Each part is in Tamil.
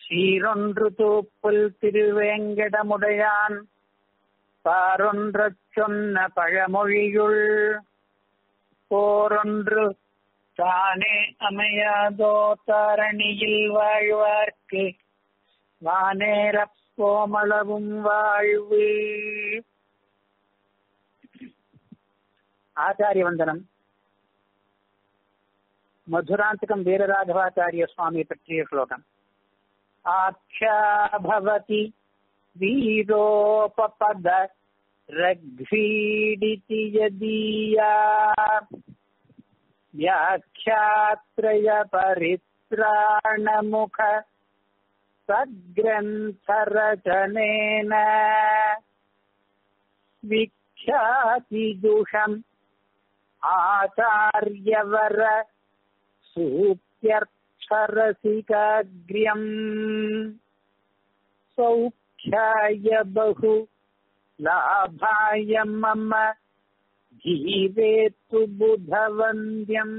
சீரொன்று தூப்புல் திருவேங்கடமுடையான் பாரொன்றச் சொன்ன பழமொழியுள் போரொன்று தானே அமையாதோ தாரணியில் வாழ்வார்க்கு வானேரப் கோமளவும் வாழ்வு ஆச்சாரிய வந்தனம் மதுராந்தகம் வீரராఘவாச்சாரிய சுவாமி பற்றிய ஸ்லோகம் ஆख्या भवति वीरोपपद रघ्वीडिति यदीया व्याख्यात्रयपरित्राणमुख सद्ग्रन्थरचनेन विख्यातिदुषम् आचार्यवर सूप्यर्थरसिकाग्र्यम् सौख्याय बहु लाभाय मम जीवेतु बुधवन्द्यम्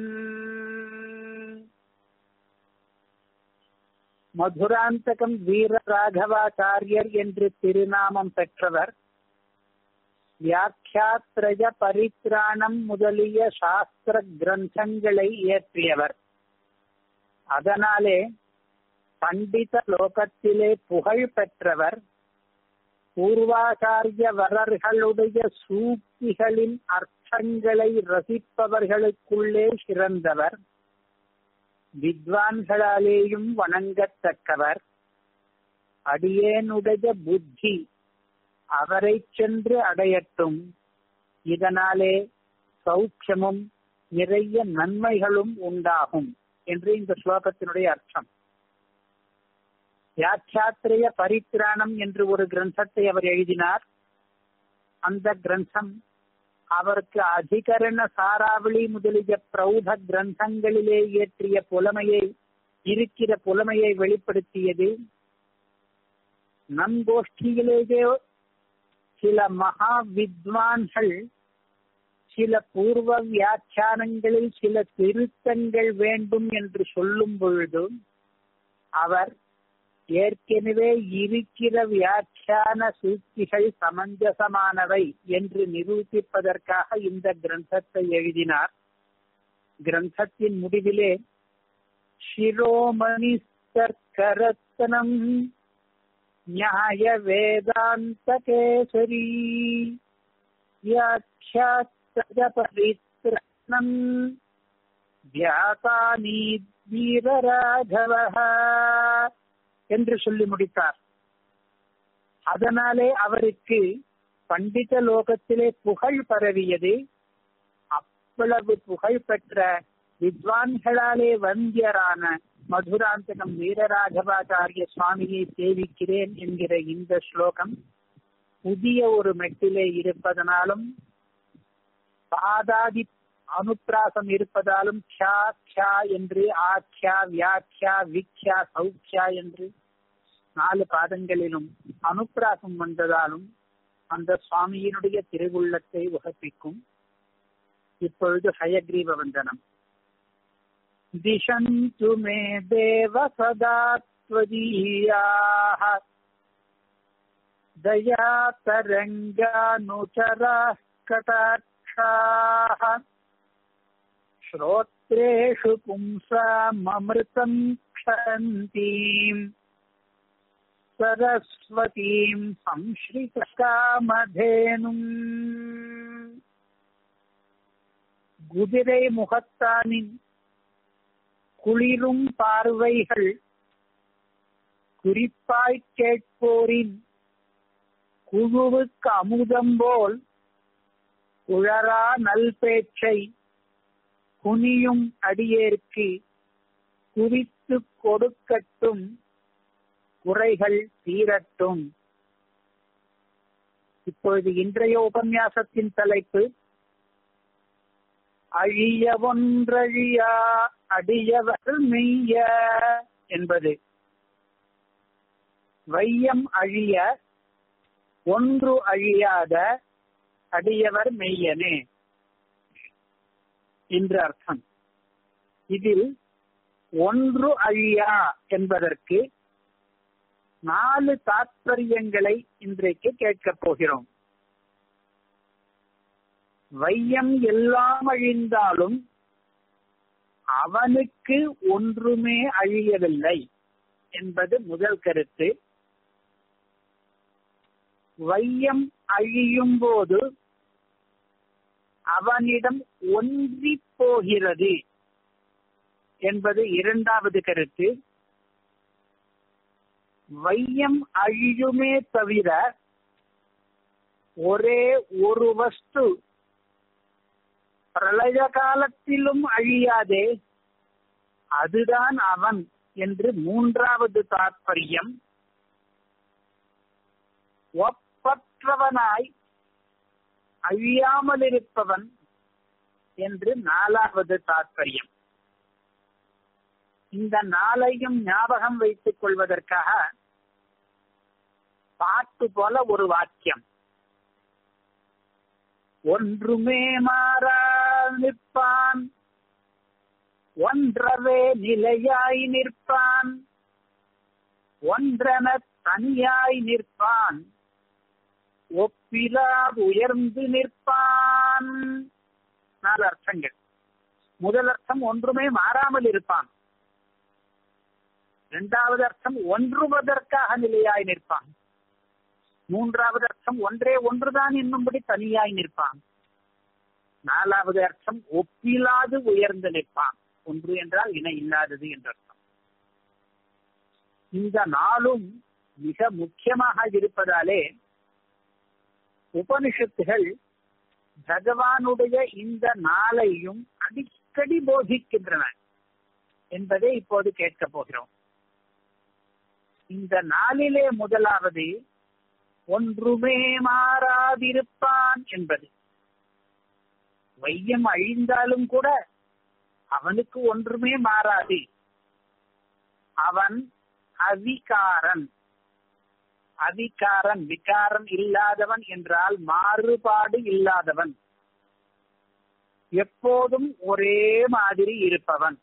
மதுராந்தகம் வீர ராகவாச்சாரியர் என்று திருநாமம் பெற்றவர் வியாக்கியாத்ரய பரித்ராணம் முதலிய சாஸ்திர கிரந்தங்களை இயற்றியவர் அதனாலே பண்டித லோகத்திலே புகழ் பெற்றவர் பூர்வாச்சாரிய வரர்களுடைய சூக்திகளின் அர்த்தங்களை ரசிப்பவர்களுக்குள்ளே சிறந்தவர் வித்வான்களாலேயும் வணங்கத்தக்கவர் அடியேனுடைய புத்தி அவரை சென்று அடையட்டும் இதனாலே சௌக்கியமும் நிறைய நன்மைகளும் உண்டாகும் என்று இந்த ஸ்லோகத்தினுடைய அர்த்தம் வியாக்கியாத்திரைய பரித்ராணம் என்று ஒரு கிரந்தத்தை அவர் எழுதினார் அந்த கிரந்தம் அவருக்கு அதிகரண சாராவளி முதலிய பிரௌத கிரந்தங்களிலே இயற்றிய புலமையை இருக்கிற புலமையை வெளிப்படுத்தியது நம் கோஷ்டியிலேயே சில மகா வித்வான்கள் சில பூர்வ வியாக்கியானங்களில் சில திருத்தங்கள் வேண்டும் என்று சொல்லும் பொழுது அவர் ஏற்கனவே இருக்கிற வியாக்கியான சூழ்ச்சிகள் சமஞ்சசமானவை என்று நிரூபிப்பதற்காக இந்த கிரந்தத்தை எழுதினார் கிரந்தத்தின் முடிவிலே சிரோமணி சர்க்கரத்தனம் நியாய வேதாந்த கேசரி வியாக்கியாத்தரித்ரணம் வியாசானி வீரராகவ என்று சொல்லி முடித்தார் அதனாலே அவருக்கு பண்டித லோகத்திலே புகழ் பரவியது அவ்வளவு புகழ் பெற்ற வித்வான்களாலே வந்தியரான மதுராந்தகம் வீரராகவாச்சாரிய சுவாமியை சேவிக்கிறேன் என்கிற இந்த ஸ்லோகம் புதிய ஒரு மெட்டிலே இருப்பதனாலும் பாதாதி அனுப்பிராசம் இருப்பதாலும் க்ஷா க்ஷா என்று ஆக்யா வியாக்கியா விக்யா சௌக்கியா என்று நாலு பாதங்களிலும் அனுப்பிராசம் வந்ததாலும் அந்த சுவாமியினுடைய திருவுள்ளத்தை உகப்பிக்கும் இப்பொழுது ஹயக்ரீவ வந்தனம் दिशन्तु मे देव सदा त्वदीयाः दयातरङ्गानुचराः कटाक्षाः श्रोत्रेषु पुंसाममृतम् क्षरन्तीम् सरस्वतीम् संश्रितकामधेनुम् குதிரை முகத்தானின் குளிரும் பார்வைகள் குறிப்பாய் கேட்போரின் குழுவுக்கு அமுதம் போல் குழரா நல்பேச்சை குனியும் அடியேற்கு குறித்து கொடுக்கட்டும் குறைகள் தீரட்டும் இப்பொழுது இன்றைய உபன்யாசத்தின் தலைப்பு அழிய ஒன்றழியா அடியவர் மெய்ய என்பது வையம் அழிய ஒன்று அழியாத அடியவர் மெய்யனே என்று அர்த்தம் இதில் ஒன்று அழியா என்பதற்கு நாலு தாத்பரியங்களை இன்றைக்கு கேட்கப் போகிறோம் வையம் எல்லாம் அழிந்தாலும் அவனுக்கு ஒன்றுமே அழியவில்லை என்பது முதல் கருத்து வையம் அழியும் போது அவனிடம் ஒன்றி போகிறது என்பது இரண்டாவது கருத்து வையம் அழியுமே தவிர ஒரே ஒரு வஸ்து பிரளய காலத்திலும் அழியாதே அதுதான் அவன் என்று மூன்றாவது தாற்பயம் ஒப்பற்றவனாய் அழியாமல் இருப்பவன் என்று நாலாவது தாற்பயம் இந்த நாளையும் ஞாபகம் வைத்துக் கொள்வதற்காக பாட்டு போல ஒரு வாக்கியம் ஒன்றுமே மாறா நிற்பான் ஒன்றவே நிலையாய் நிற்பான் ஒன்றென தனியாய் நிற்பான் ஒப்பிலா உயர்ந்து நிற்பான் நாலு அர்த்தங்கள் முதல் அர்த்தம் ஒன்றுமே மாறாமல் இருப்பான் இரண்டாவது அர்த்தம் ஒன்றுவதற்காக நிலையாய் நிற்பான் மூன்றாவது அர்த்தம் ஒன்றே ஒன்றுதான் என்னும்படி தனியாய் நிற்பான் நாலாவது அர்த்தம் ஒப்பிலாது உயர்ந்து நிற்பான் ஒன்று என்றால் இணை இல்லாதது என்ற அர்த்தம் இந்த நாளும் மிக முக்கியமாக இருப்பதாலே உபனிஷத்துகள் பகவானுடைய இந்த நாளையும் அடிக்கடி போதிக்கின்றன என்பதை இப்போது கேட்கப் போகிறோம் இந்த நாளிலே முதலாவது ஒன்றுமே மாறாதிருப்பான் என்பது வையம் அழிந்தாலும் கூட அவனுக்கு ஒன்றுமே மாறாது அவன் அவிகாரன் அவிகாரன் விகாரம் இல்லாதவன் என்றால் மாறுபாடு இல்லாதவன் எப்போதும் ஒரே மாதிரி இருப்பவன்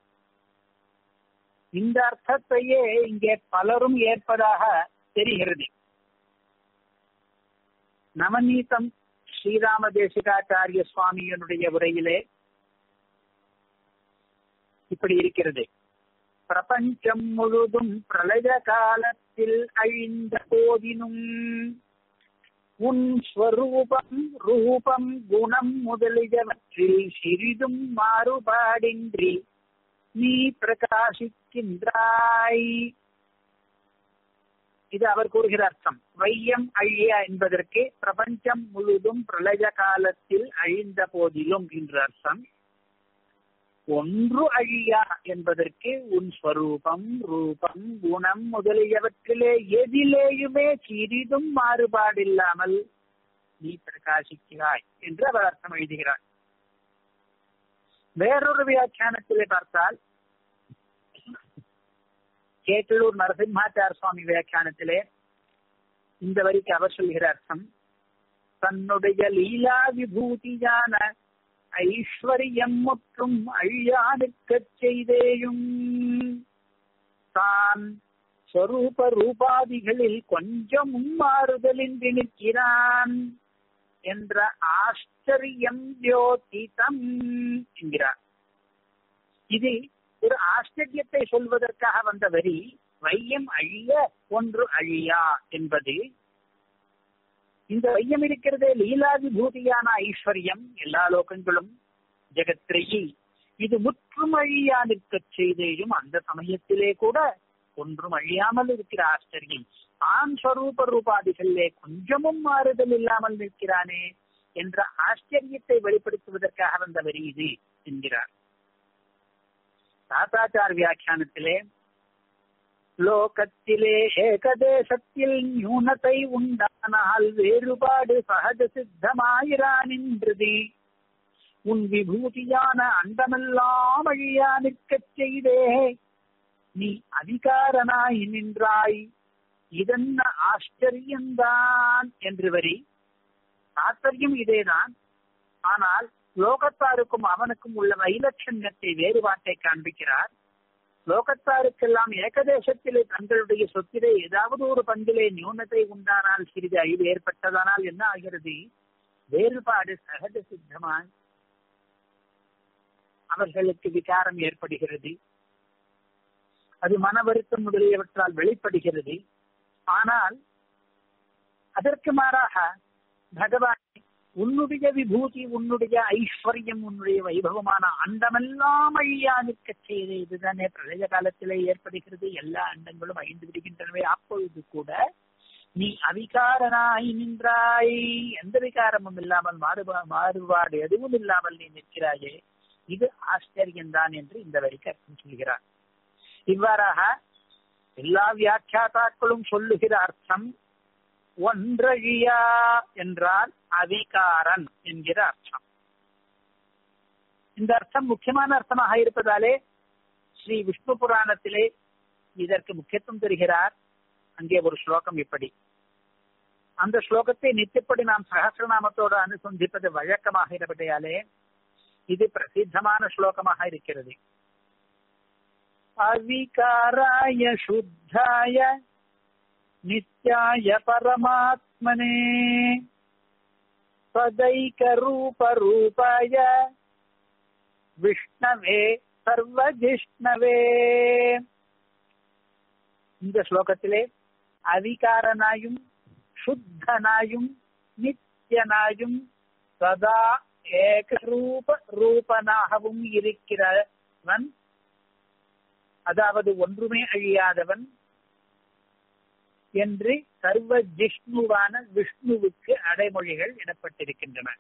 இந்த அர்த்தத்தையே இங்கே பலரும் ஏற்பதாக தெரிகிறது நவநீதம் ஸ்ரீராம தேசிகாச்சாரிய சுவாமியினுடைய உரையிலே இப்படி இருக்கிறது பிரபஞ்சம் முழுதும் பிரளய காலத்தில் அழிந்த போதினும் உன் ஸ்வரூபம் ரூபம் குணம் முதலியவற்றில் சிறிதும் மாறுபாடின்றி நீ பிரகாசிக்கின்றாய் இது அவர் கூறுகிற அர்த்தம் வையம் அழிய என்பதற்கு பிரபஞ்சம் முழுதும் பிரளய காலத்தில் அழிந்த போதிலும் என்ற அர்த்தம் ஒன்று அழியா என்பதற்கு உன் ஸ்வரூபம் ரூபம் குணம் முதலியவற்றிலே எதிலேயுமே சிறிதும் மாறுபாடில்லாமல் நீ பிரகாசிக்கிறாய் என்று அவர் அர்த்தம் எழுதுகிறார் வேறொரு வியாக்கியானத்திலே பார்த்தால் கேட்டலூர் நரசிம்மாச்சார சுவாமி வியாக்கியானத்திலே இந்த வரிக்கு அவர் சொல்கிற அர்த்தம் தன்னுடைய லீலா விபூதியான ஐஸ்வர்யம் மற்றும் அழியானுக்கச் செய்தேயும் தான் ஸ்வரூப ரூபாதிகளில் கொஞ்சமும் மாறுதலின்றி நிற்கிறான் என்ற ஆச்சரியம் யோதிதம் என்கிறார் இது ஒரு ஆச்சரியத்தை சொல்வதற்காக வந்த வரி வையம் அழிய ஒன்று அழியா என்பது இந்த வையம் இருக்கிறதே லீலாதிபூதியான ஐஸ்வர்யம் எல்லா லோகங்களும் ஜெகத்ரயி இது முற்றும் அழியா நிற்கச் செய்தேயும் அந்த சமயத்திலே கூட ஒன்றும் அழியாமல் இருக்கிற ஆச்சரியம் ஆண் ஸ்வரூப ரூபாதிகளிலே கொஞ்சமும் மாறுதல் இல்லாமல் நிற்கிறானே என்ற ஆச்சரியத்தை வெளிப்படுத்துவதற்காக வந்த வரி இது என்கிறார் தாத்தாச்சார் வியாக்கியானத்திலே லோகத்திலே ஏகதேசத்தில் நியூனத்தை உண்டானால் வேறுபாடு சகஜ சித்தமாயிரா நின்றது உன் விபூதியான அண்டமெல்லாம் அழியா நிற்கச் செய்தே நீ அதிகாரனாய் நின்றாய் இதென்ன ஆச்சரியம்தான் என்று வரி ஆச்சரியம் இதேதான் ஆனால் லோகத்தாருக்கும் அவனுக்கும் உள்ள வைலட்சண்யத்தை வேறுபாட்டை காண்பிக்கிறார் லோகத்தாருக்கெல்லாம் ஏகதேசத்திலே தங்களுடைய சொத்திலே ஏதாவது ஒரு பங்கிலே நியூனத்தை உண்டானால் சிறிது அழிவு ஏற்பட்டதானால் என்ன ஆகிறது வேறுபாடு சகஜ சித்தமாய் அவர்களுக்கு விகாரம் ஏற்படுகிறது அது மன வருத்தம் முதலியவற்றால் வெளிப்படுகிறது ஆனால் அதற்கு மாறாக பகவான் உன்னுடைய விபூதி உன்னுடைய ஐஸ்வர்யம் உன்னுடைய வைபவமான அண்டமெல்லாம் அழியா நிற்க செய்து இதுதானே பிரளய காலத்திலே ஏற்படுகிறது எல்லா அண்டங்களும் அழிந்து விடுகின்றனவே அப்பொழுது கூட நீ அவிகாரனாய் நின்றாய் எந்த விகாரமும் இல்லாமல் மாறுபா மாறுபாடு எதுவும் இல்லாமல் நீ நிற்கிறாயே இது ஆச்சரியம்தான் என்று இந்த வரிக்கு அர்த்தம் சொல்கிறார் இவ்வாறாக எல்லா வியாக்கியாதாக்களும் சொல்லுகிற அர்த்தம் ஒன்றழியா என்றால் அவிகாரன் என்கிற அர்த்தம் இந்த அர்த்தம் முக்கியமான அர்த்தமாக இருப்பதாலே ஸ்ரீ விஷ்ணு புராணத்திலே இதற்கு முக்கியத்துவம் தருகிறார் அங்கே ஒரு ஸ்லோகம் இப்படி அந்த ஸ்லோகத்தை நித்தியப்படி நாம் சகசிரநாமத்தோடு அனுசந்திப்பது வழக்கமாக இருப்பதையாலே இது பிரசித்தமான ஸ்லோகமாக இருக்கிறது அவிகாராய சுத்தாய நித்யாய பரமாத்மனே பதைகரூபரூபாய விஷ்ணவே சர்வஜிஷ்ணவே இந்த ஸ்லோகத்திலே அவிகாரனாயும் சுத்தனாயும் நித்தியனாயும் சதா ஏகரூப ரூபனாகவும் இருக்கிறவன் அதாவது ஒன்றுமே அழியாதவன் என்று சர்வ ஜிஷ்ணுவான விஷ்ணுவுக்கு அடைமொழிகள் இடப்பட்டிருக்கின்றன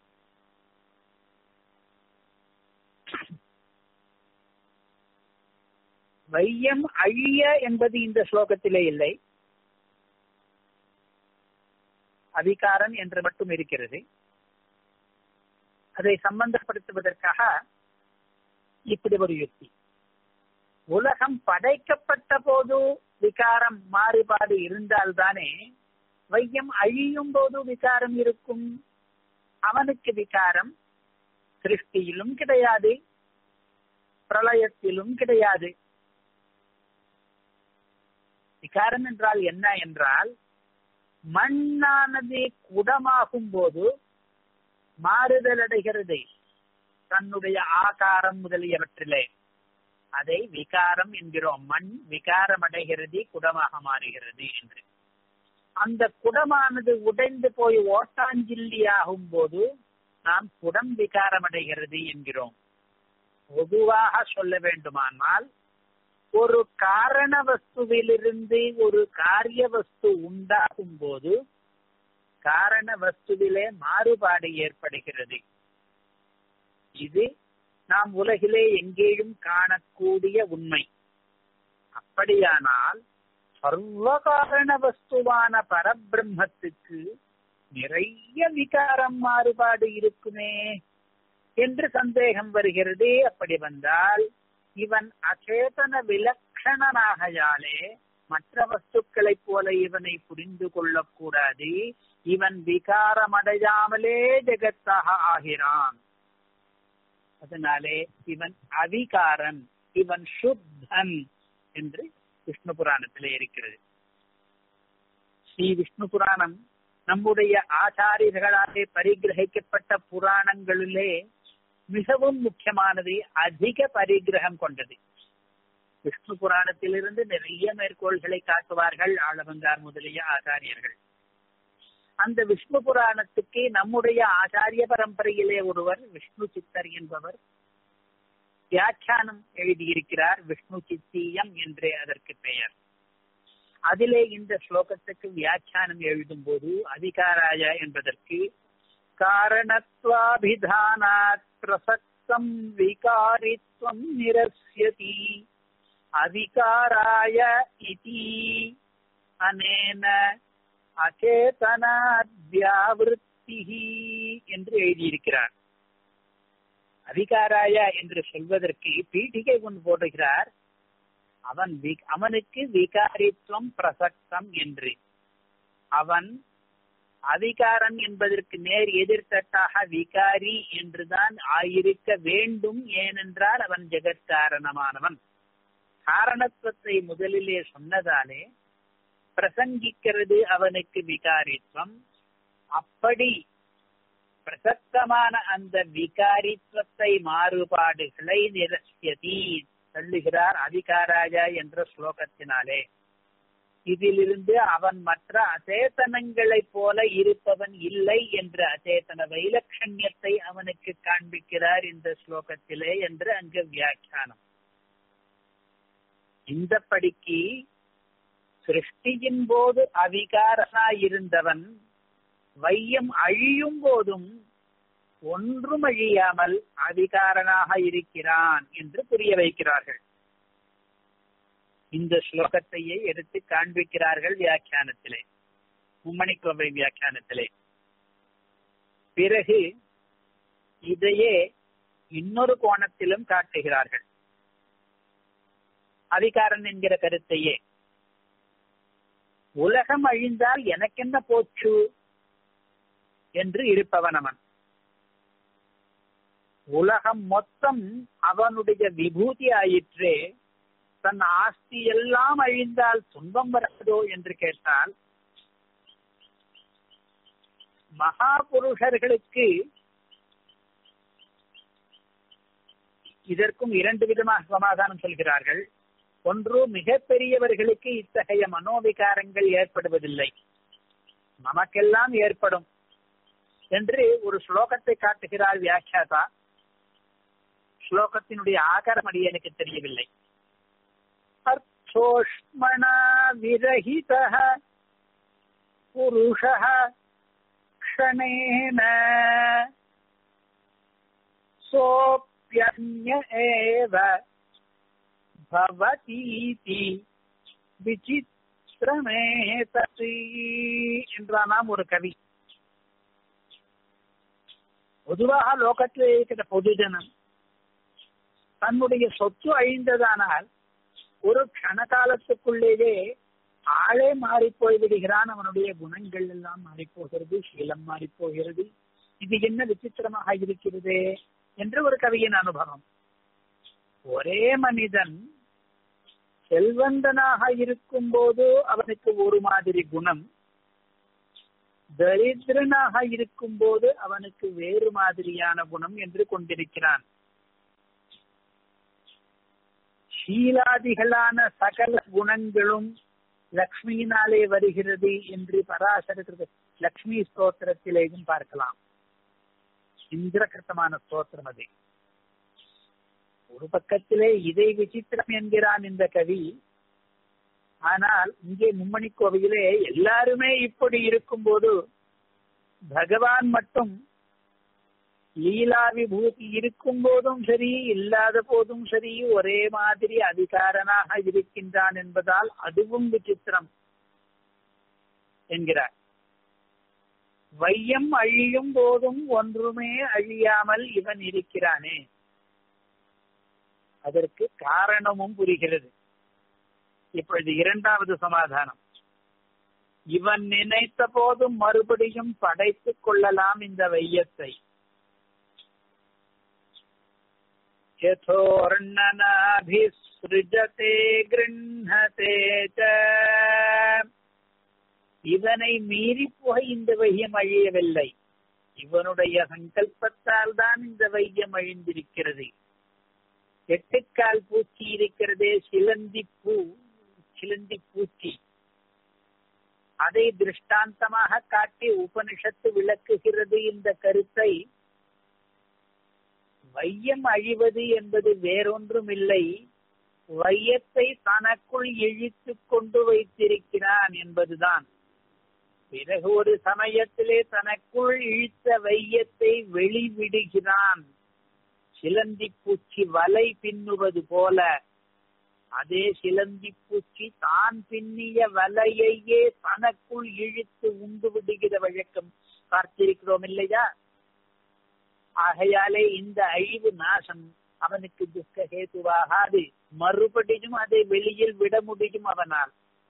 வையம் அழிய என்பது இந்த ஸ்லோகத்திலே இல்லை அதிகாரன் என்று மட்டும் இருக்கிறது அதை சம்பந்தப்படுத்துவதற்காக இப்படி ஒரு யுக்தி உலகம் படைக்கப்பட்ட போது விகாரம் மாறுபாடு இருந்தால்தானே வையம் அழியும் போது விகாரம் இருக்கும் அவனுக்கு விகாரம் சிருஷ்டியிலும் கிடையாது பிரளயத்திலும் கிடையாது விகாரம் என்றால் என்ன என்றால் மண்ணானது குடமாகும் போது மாறுதல் அடைகிறது தன்னுடைய ஆகாரம் முதலியவற்றிலே அதை விகாரம் என்கிறோம் மண் விகாரம் அடைகிறது குடமாக மாறுகிறது என்று அந்த குடமானது உடைந்து போய் ஓட்டாஞ்சில்லி ஆகும் போது நாம் குடம் விகாரம் அடைகிறது என்கிறோம் பொதுவாக சொல்ல வேண்டுமானால் ஒரு காரண வஸ்துவிலிருந்து ஒரு காரிய வஸ்து உண்டாகும் போது காரண வஸ்துவிலே மாறுபாடு ஏற்படுகிறது இது நாம் உலகிலே எங்கேயும் காணக்கூடிய உண்மை அப்படியானால் சர்வ காரண வஸ்துவான பரபிரம்மத்துக்கு நிறைய விகாரம் மாறுபாடு இருக்குமே என்று சந்தேகம் வருகிறது அப்படி வந்தால் இவன் அச்சேதன விலக்ஷணனாகையாலே மற்ற வஸ்துக்களைப் போல இவனை புரிந்து கொள்ளக்கூடாது இவன் விகாரமடையாமலே ஜெகத்தாக ஆகிறான் அதனாலே இவன் அவிகாரன் இவன் சுத்தன் என்று விஷ்ணு புராணத்திலே இருக்கிறது ஸ்ரீ விஷ்ணு புராணம் நம்முடைய ஆச்சாரியர்களாலே பரிகிரகிக்கப்பட்ட புராணங்களிலே மிகவும் முக்கியமானது அதிக பரிகிரகம் கொண்டது விஷ்ணு புராணத்திலிருந்து நிறைய மேற்கோள்களை காட்டுவார்கள் ஆளவந்தார் முதலிய ஆச்சாரியர்கள் அந்த விஷ்ணு புராணத்துக்கு நம்முடைய ஆச்சாரிய பரம்பரையிலே ஒருவர் விஷ்ணு சித்தர் என்பவர் வியாக்கியானம் எழுதியிருக்கிறார் விஷ்ணு சித்தியம் என்றே அதற்கு பெயர் அதிலே இந்த ஸ்லோகத்துக்கு வியாக்கியானம் எழுதும் போது அதிகாராய என்பதற்கு காரணத்வாபிதானாத் பிரசக்தம் விகாரித்வம் நிரஸ்யதி அதிகாராய இதி அனேன அச்சேதனாத்யாவிருத்தி என்று எழுதியிருக்கிறார் அதிகாராய என்று சொல்வதற்கு பீட்டிகை கொண்டு போடுகிறார் அவன் அவனுக்கு விகாரித்துவம் பிரசக்தம் என்று அவன் அதிகாரன் என்பதற்கு நேர் எதிர்த்தட்டாக விகாரி என்றுதான் ஆயிருக்க வேண்டும் ஏனென்றால் அவன் ஜெகத்காரணமானவன் காரணத்துவத்தை முதலிலே சொன்னதாலே பிரசங்கிக்கிறது அவனுக்கு விகாரித்வம் அப்படி பிரசக்தமான அந்த விகாரித்வத்தை மாறுபாடுகளை நிரசியதி தள்ளுகிறார் அதிகாராஜா என்ற ஸ்லோகத்தினாலே இதிலிருந்து அவன் மற்ற அச்சேதனங்களைப் போல இருப்பவன் இல்லை என்ற அச்சேதன வைலட்சண்யத்தை அவனுக்கு காண்பிக்கிறார் இந்த ஸ்லோகத்திலே என்று அங்கு வியாக்கியானம் இந்த படிக்கு சிருஷ்டியின் போது அவிகாரனாயிருந்தவன் வையம் அழியும் போதும் ஒன்றும் அழியாமல் அதிகாரனாக இருக்கிறான் என்று புரிய வைக்கிறார்கள் இந்த ஸ்லோகத்தையே எடுத்து காண்பிக்கிறார்கள் வியாக்கியானத்திலே மும்மணிக்கோவை வியாக்கியானத்திலே பிறகு இதையே இன்னொரு கோணத்திலும் காட்டுகிறார்கள் அதிகாரன் என்கிற கருத்தையே உலகம் அழிந்தால் எனக்கென்ன போச்சு என்று இருப்பவன் அவன் உலகம் மொத்தம் அவனுடைய விபூதி ஆயிற்றே தன் ஆஸ்தி எல்லாம் அழிந்தால் துன்பம் வராதோ என்று கேட்டால் மகாபுருஷர்களுக்கு இதற்கும் இரண்டு விதமாக சமாதானம் சொல்கிறார்கள் ஒன்று மிக பெரியவர்களுக்கு இத்தகைய மனோவிகாரங்கள் ஏற்படுவதில்லை நமக்கெல்லாம் ஏற்படும் என்று ஒரு ஸ்லோகத்தை காட்டுகிறார் வியாக்கியாதா ஸ்லோகத்தினுடைய ஆகாரம் அடி எனக்கு தெரியவில்லை அர்த்தோஷ்மணா விரகித புருஷ க்ஷணேன சோப்பியன்ய ஏவ பவதீதி விசித்திரமேதசி என்றானாம் ஒரு கவி பொதுவாக லோகத்தில் இருக்கிற பொதுஜனம் தன்னுடைய சொத்து அழிந்ததானால் ஒரு கண காலத்துக்குள்ளேயே ஆளே மாறி போய் விடுகிறான் அவனுடைய குணங்கள் எல்லாம் மாறி போகிறது சீலம் மாறி போகிறது இது என்ன விசித்திரமாக இருக்கிறது என்று ஒரு கவியின் அனுபவம் ஒரே மனிதன் செல்வந்தனாக இருக்கும் போது அவனுக்கு ஒரு மாதிரி குணம் தரித்திரனாக இருக்கும் போது அவனுக்கு வேறு மாதிரியான குணம் என்று கொண்டிருக்கிறான் ஷீலாதிகளான சகல குணங்களும் லக்ஷ்மியினாலே வருகிறது என்று பராசர லக்ஷ்மி ஸ்தோத்திரத்திலேயும் பார்க்கலாம் இந்திரகிருத்தமான ஸ்தோத்திரம் அது ஒரு பக்கத்திலே இதை விசித்திரம் என்கிறான் இந்த கவி ஆனால் இங்கே மும்மணி கோவையிலே எல்லாருமே இப்படி இருக்கும்போது பகவான் மட்டும் லீலா விபூதி இருக்கும் போதும் சரி இல்லாத போதும் சரி ஒரே மாதிரி அதிகாரனாக இருக்கின்றான் என்பதால் அதுவும் விசித்திரம் என்கிறார் வையம் அழியும் போதும் ஒன்றுமே அழியாமல் இவன் இருக்கிறானே அதற்கு காரணமும் புரிகிறது இப்பொழுது இரண்டாவது சமாதானம் இவன் நினைத்த போதும் மறுபடியும் படைத்துக் கொள்ளலாம் இந்த வையத்தை யதோர்ணனாபிஸ்ருஜதே கிருண்ணதே இவனை மீறி போய் இந்த வையம் அழியவில்லை இவனுடைய சங்கல்பத்தால் தான் இந்த வையம் அழிந்திருக்கிறது எட்டுக்கால் பூச்சி இருக்கிறதே சிலந்தி பூ சிலந்தி பூச்சி அதை திருஷ்டாந்தமாக காட்டி உபனிஷத்து விளக்குகிறது இந்த கருத்தை வையம் அழிவது என்பது வேறொன்றும் இல்லை வையத்தை தனக்குள் இழித்து கொண்டு வைத்திருக்கிறான் என்பதுதான் பிறகு ஒரு சமயத்திலே தனக்குள் இழுத்த வையத்தை வெளிவிடுகிறான் சிலந்தி பூச்சி வலை பின்னுவது போல அதே சிலந்தி பூச்சி தான் பின்னிய வலையையே தனக்குள் இழுத்து உண்டு விடுகிற வழக்கம் பார்த்திருக்கிறோம் இல்லையா ஆகையாலே இந்த அழிவு நாசம் அவனுக்கு துக்க ஹேதுவாகாது மறுபடியும் அதை வெளியில் விட முடியும் அவனால்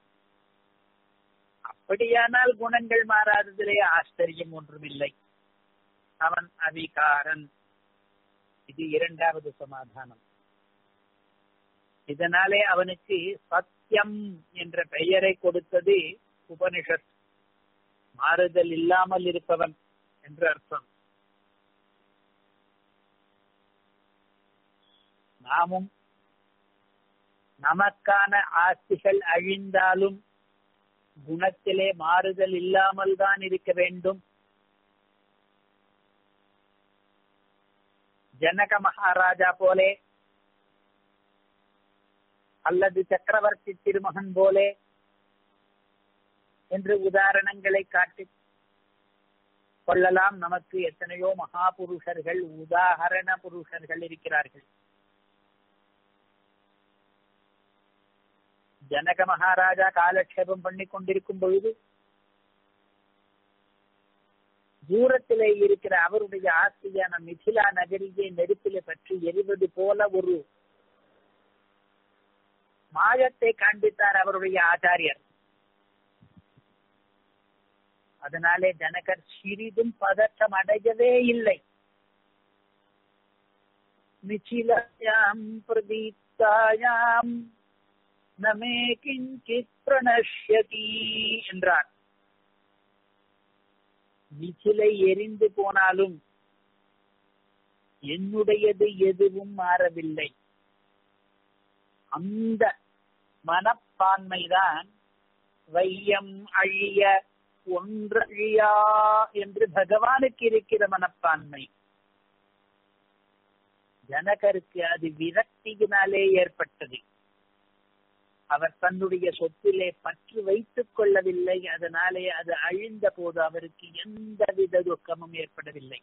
அப்படியானால் குணங்கள் மாறாததிலே ஆச்சரியம் ஒன்றுமில்லை அவன் அவிகாரன் இது இரண்டாவது சமாதானம் இதனாலே அவனுக்கு சத்தியம் என்ற பெயரை கொடுத்தது உபனிஷத் மாறுதல் இல்லாமல் இருப்பவன் என்று அர்த்தம் நாமும் நமக்கான ஆஸ்திகள் அழிந்தாலும் குணத்திலே மாறுதல் இல்லாமல் தான் இருக்க வேண்டும் ஜனக மகாராஜா போலே அல்லது சக்கரவர்த்தி திருமகன் போலே என்று உதாரணங்களை காட்டி கொள்ளலாம் நமக்கு எத்தனையோ மகாபுருஷர்கள் உதாகரண புருஷர்கள் இருக்கிறார்கள் ஜனக மகாராஜா காலக்ஷேபம் பண்ணி கொண்டிருக்கும் பொழுது தூரத்திலே இருக்கிற அவருடைய ஆஸ்தியான மிथिला நகரியை நெருப்பிலே பற்றி எரிவது போல ஒரு மாயத்தை காண்பித்தார் அவருடைய ஆச்சாரியர் அதனாலே ஜனகர் சிறிதும் பதற்றம் அடையவே இல்லை மிச்சிலாயாம் பிரதீப்தாயாம் நமே கிஞ்சித் பிரணஷ்யதி என்றார் மிச்சிலை எரிந்து போனாலும் என்னுடையது எதுவும் மாறவில்லை அந்த மனப்பான்மைதான் வையம் அழிய ஒன்றழியா என்று பகவானுக்கு இருக்கிற மனப்பான்மை ஜனகருக்கு அது விரக்தியினாலே ஏற்பட்டது அவர் தன்னுடைய சொத்திலே பற்று வைத்துக் கொள்ளவில்லை அதனாலே அது அழிந்த போது அவருக்கு எந்தவித துக்கமும் ஏற்படவில்லை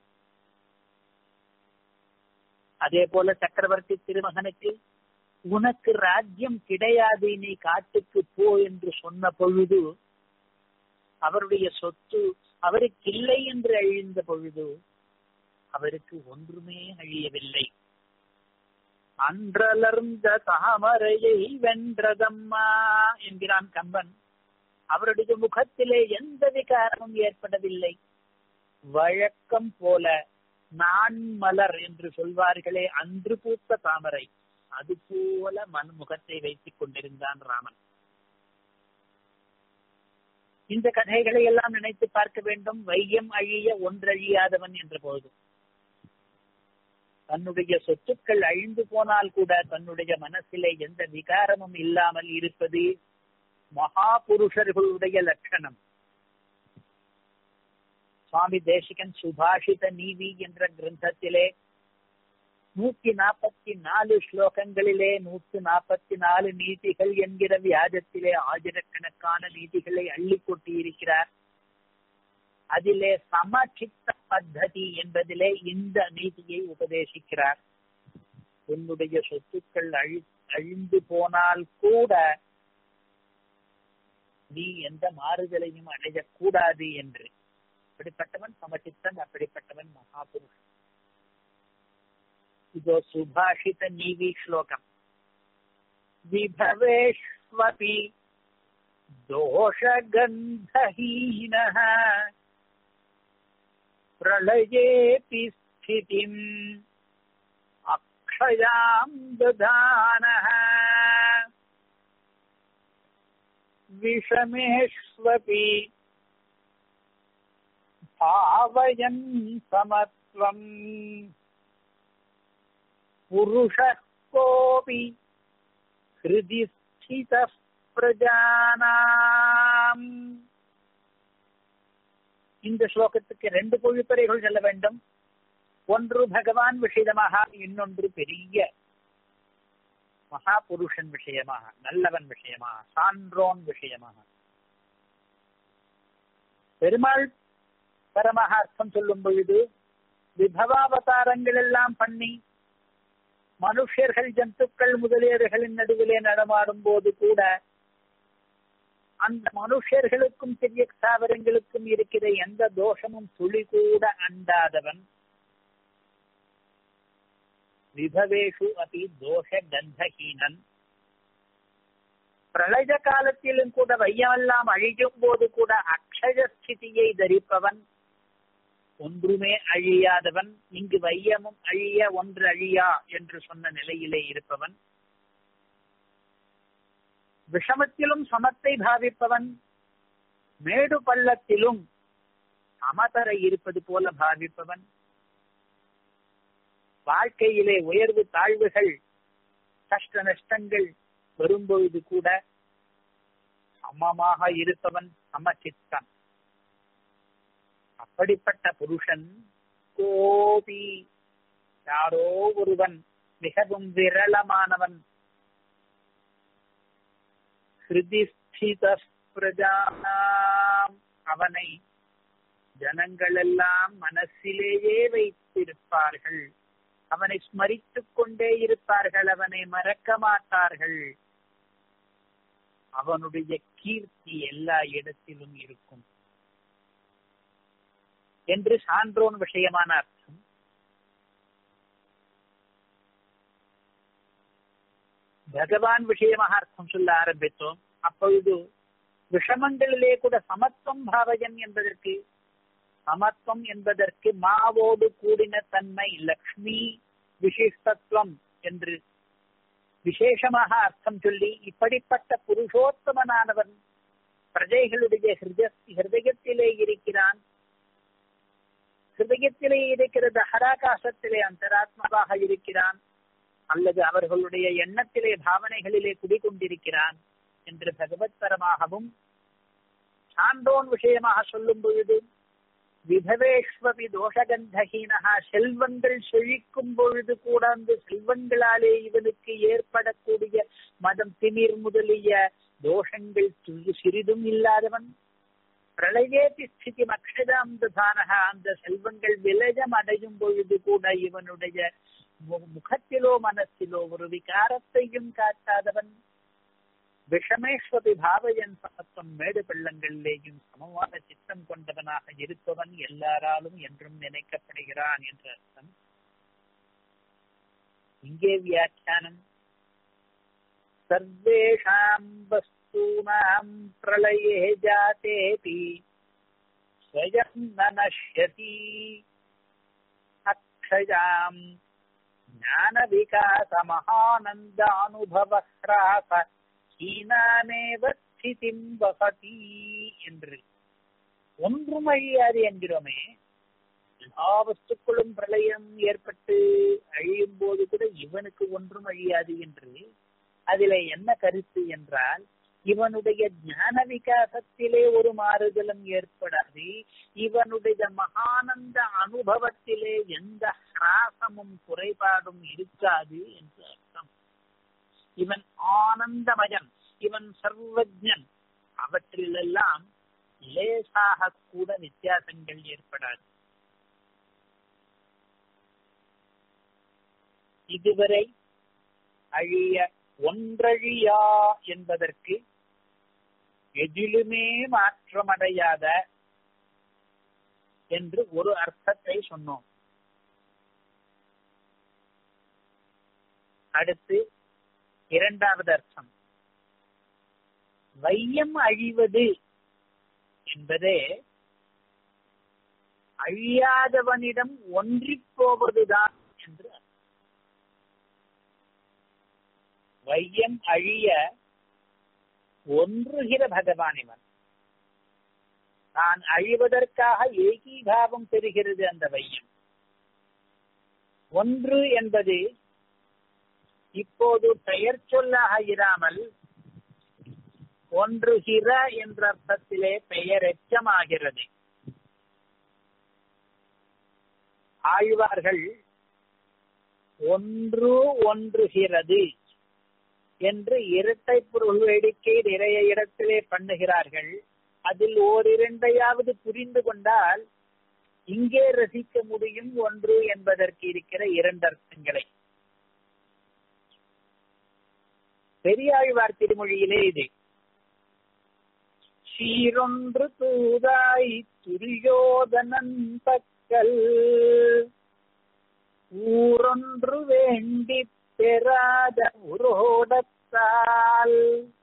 அதே போல சக்கரவர்த்தி திருமகனுக்கு உனக்கு ராஜ்யம் கிடையாது நீ காட்டுக்கு போ என்று சொன்ன பொழுது அவருடைய சொத்து அவருக்கு இல்லை என்று அழிந்த பொழுது அவருக்கு ஒன்றுமே அழியவில்லை அன்றலர்ந்த தாமரையை வென்றதம்மா என்கிறான் கம்பன் அவருடைய முகத்திலே எந்த விகாரமும் ஏற்படவில்லை வழக்கம் போல நான் மலர் என்று சொல்வார்களே அன்று பூத்த தாமரை அது போல மண் முகத்தை வைத்துக் கொண்டிருந்தான் ராமன் இந்த கதைகளை எல்லாம் நினைத்து பார்க்க வேண்டும் வையம் அழிய ஒன்றழியாதவன் என்ற போது தன்னுடைய சொத்துக்கள் அழிந்து போனால் கூட தன்னுடைய மனசிலே எந்த விகாரமும் இல்லாமல் இருப்பது மகா புருஷர்களுடைய லட்சணம் சுவாமி தேசிகன் சுபாஷித நீதி என்ற கிரந்தத்திலே நூத்தி நாற்பத்தி நாலு ஸ்லோகங்களிலே நூத்தி நாற்பத்தி நாலு நீதிகள் என்கிற வியாஜத்திலே ஆயிரக்கணக்கான நீதிகளை அள்ளி கொட்டி இருக்கிறார் அதிலே சமச்சித்த பத்ததி என்பதிலே இந்த நீதியை உபதேசிக்கிறார் உன்னுடைய சொத்துக்கள் அழி அழிந்து போனால் கூட நீ எந்த மாறுதலையும் அடையக்கூடாது என்று அப்படிப்பட்டவன் சமச்சித்தன் அப்படிப்பட்டவன் மகாபுருஷன் இதோ சுபாஷித நீதி ஸ்லோகம் விபவேஷ்வபி दोषगन्धहीनः प्रलयेऽपि स्थितिम् अक्षयाम् दधानः विषमेष्वपि भावयन् समत्वम् पुरुषः कोऽपि हृदि स्थितः பிரஜானாம் இந்த ஸ்லோகத்துக்கு ரெண்டு பொழிப்பறைகள் சொல்ல வேண்டும் ஒன்று பகவான் விஷயமாக இன்னொன்று பெரிய மகா புருஷன் விஷயமாக நல்லவன் விஷயமாக சான்றோன் விஷயமாக பெருமாள் பரமாக அர்த்தம் சொல்லும் பொழுது விபவாவதாரங்கள் எல்லாம் பண்ணி மனுஷர்கள் ஜந்துக்கள் முதலியவர்களின் நடுவிலே நடமாடும் போது கூட அந்த மனுஷர்களுக்கும் பெரிய சாவரங்களுக்கும் இருக்கிற எந்த தோஷமும் துளி கூட அண்டாதவன் விபவேஷு அபி தோஷ கந்தஹீனன் பிரளய காலத்திலும் கூட வையமெல்லாம் அழியும் போது கூட அக்ஷய ஸ்திதியை தரிப்பவன் ஒன்றுமே அழியாதவன் இங்கு வையமும் அழிய ஒன்று அழியா என்று சொன்ன நிலையிலே இருப்பவன் விஷமத்திலும் சமத்தை பாவிப்பவன் மேடு பள்ளத்திலும் சமதரை இருப்பது போல பாவிப்பவன் வாழ்க்கையிலே உயர்வு தாழ்வுகள் கஷ்ட நஷ்டங்கள் வரும்பொழுது கூட சமமாக இருப்பவன் சமச்சித்தன் அப்படிப்பட்ட புருஷன் கோபி யாரோ ஒருவன் மிகவும் விரளமானவன் ஹிருதிஸ்தித பிரஜானாம் அவனை ஜனங்கள் எல்லாம் மனசிலேயே வைத்திருப்பார்கள் அவனை ஸ்மரித்துக் கொண்டே இருப்பார்கள் அவனை மறக்க மாட்டார்கள் அவனுடைய கீர்த்தி எல்லா இடத்திலும் இருக்கும் என்று சான்றோன் விஷயமான அர்த்தம் பகவான் விஷயமாக அர்த்தம் சொல்ல ஆரம்பித்தோம் அப்பொழுது விஷமங்களிலே கூட சமத்துவம் பாவஜன் என்பதற்கு சமத்துவம் என்பதற்கு மாவோடு கூடின தன்மை லக்ஷ்மி விசிஷ்டத்துவம் என்று விசேஷமாக அர்த்தம் சொல்லி இப்படிப்பட்ட புருஷோத்தமனானவன் பிரஜைகளுடைய ஹிருதயத்திலே இருக்கிறான் ஹிருதயத்திலே இருக்கிறது ஹராகாசத்திலே அந்தராத்மாவாக இருக்கிறான் அல்லது அவர்களுடைய எண்ணத்திலே பாவனைகளிலே குடிகொண்டிருக்கிறான் என்று பகவத்பரமாகவும் சான்றோன் விஷயமாக சொல்லும் பொழுது விதவேஷ்வபி தோஷகந்தஹீனகா செல்வங்கள் செழிக்கும் பொழுது கூட அந்த செல்வங்களாலே இவனுக்கு ஏற்படக்கூடிய மதம் திமிர் முதலிய தோஷங்கள் சிறிதும் இல்லாதவன் பிரளயேபி ஸ்திதி அக்ஷதாம் தானக அந்த செல்வங்கள் விலயம் அடையும் பொழுது கூட இவனுடைய முகத்திலோ மனத்திலோ ஒரு விகாரத்தையும் காட்டாதவன் விஷமேஸ்வதி பாவயன் சமத்துவம் மேடு பள்ளங்களிலேயும் சமமான சித்தம் கொண்டவனாக இருப்பவன் எல்லாராலும் என்றும் நினைக்கப்படுகிறான் என்ற அர்த்தம் இங்கே வியாக்கியானம் சர்வேஷாம் வஸ்தூனாம் பிரளயே ஜாதேபி ஸ்வயம் நனஷ்யதி அக்ஷயாம் ஞான விகாச மகானந்த அனுபவ ஹீனானேவ ஸ்திதிம் வசதி என்று ஒன்றும் அழியாது என்கிறோமே எல்லா வஸ்துக்களும் பிரளயம் ஏற்பட்டு அழியும் போது கூட இவனுக்கு ஒன்றும் அழியாது என்று அதில என்ன கருத்து என்றால் இவனுடைய ஞான விகாசத்திலே ஒரு மாறுதலும் ஏற்படாது இவனுடைய மகானந்த அனுபவத்திலே எந்த ஹிராசமும் குறைபாடும் இருக்காது என்று அர்த்தம் இவன் ஆனந்தமயன் இவன் சர்வஜன் அவற்றிலெல்லாம் லேசாக கூட வித்தியாசங்கள் ஏற்படாது இதுவரை அழிய ஒன்றழியா என்பதற்கு எதிலுமே மாற்றமடையாத என்று ஒரு அர்த்தத்தை சொன்னோம் அடுத்து இரண்டாவது அர்த்தம் வையம் அழிவது என்பதே அழியாதவனிடம் ஒன்றிப் போவதுதான் என்று வையம் அழிய ஒன்றுகிற பகவான் இவன் தான் அழிவதற்காக ஏகீபாவம் பெறுகிறது அந்த வையம் ஒன்று என்பது இப்போது பெயர் சொல்லாக இராமல் ஒன்றுகிற என்ற அர்த்தத்திலே பெயர் எச்சமாகிறது ஆழ்வார்கள் ஒன்று ஒன்றுகிறது என்று இரட்டை பொருள் வேடிக்கை நிறைய இடத்திலே பண்ணுகிறார்கள் அதில் ஓரிரண்டையாவது புரிந்து கொண்டால் இங்கே ரசிக்க முடியும் ஒன்று என்பதற்கு இருக்கிற இரண்டு அர்த்தங்களை பெரியாழ்வார் திருமொழியிலே இது சீரொன்று தூதாய் துரியோதனன் பக்கல் ஊரொன்று வேண்டி பெறாத உரோடத்தால்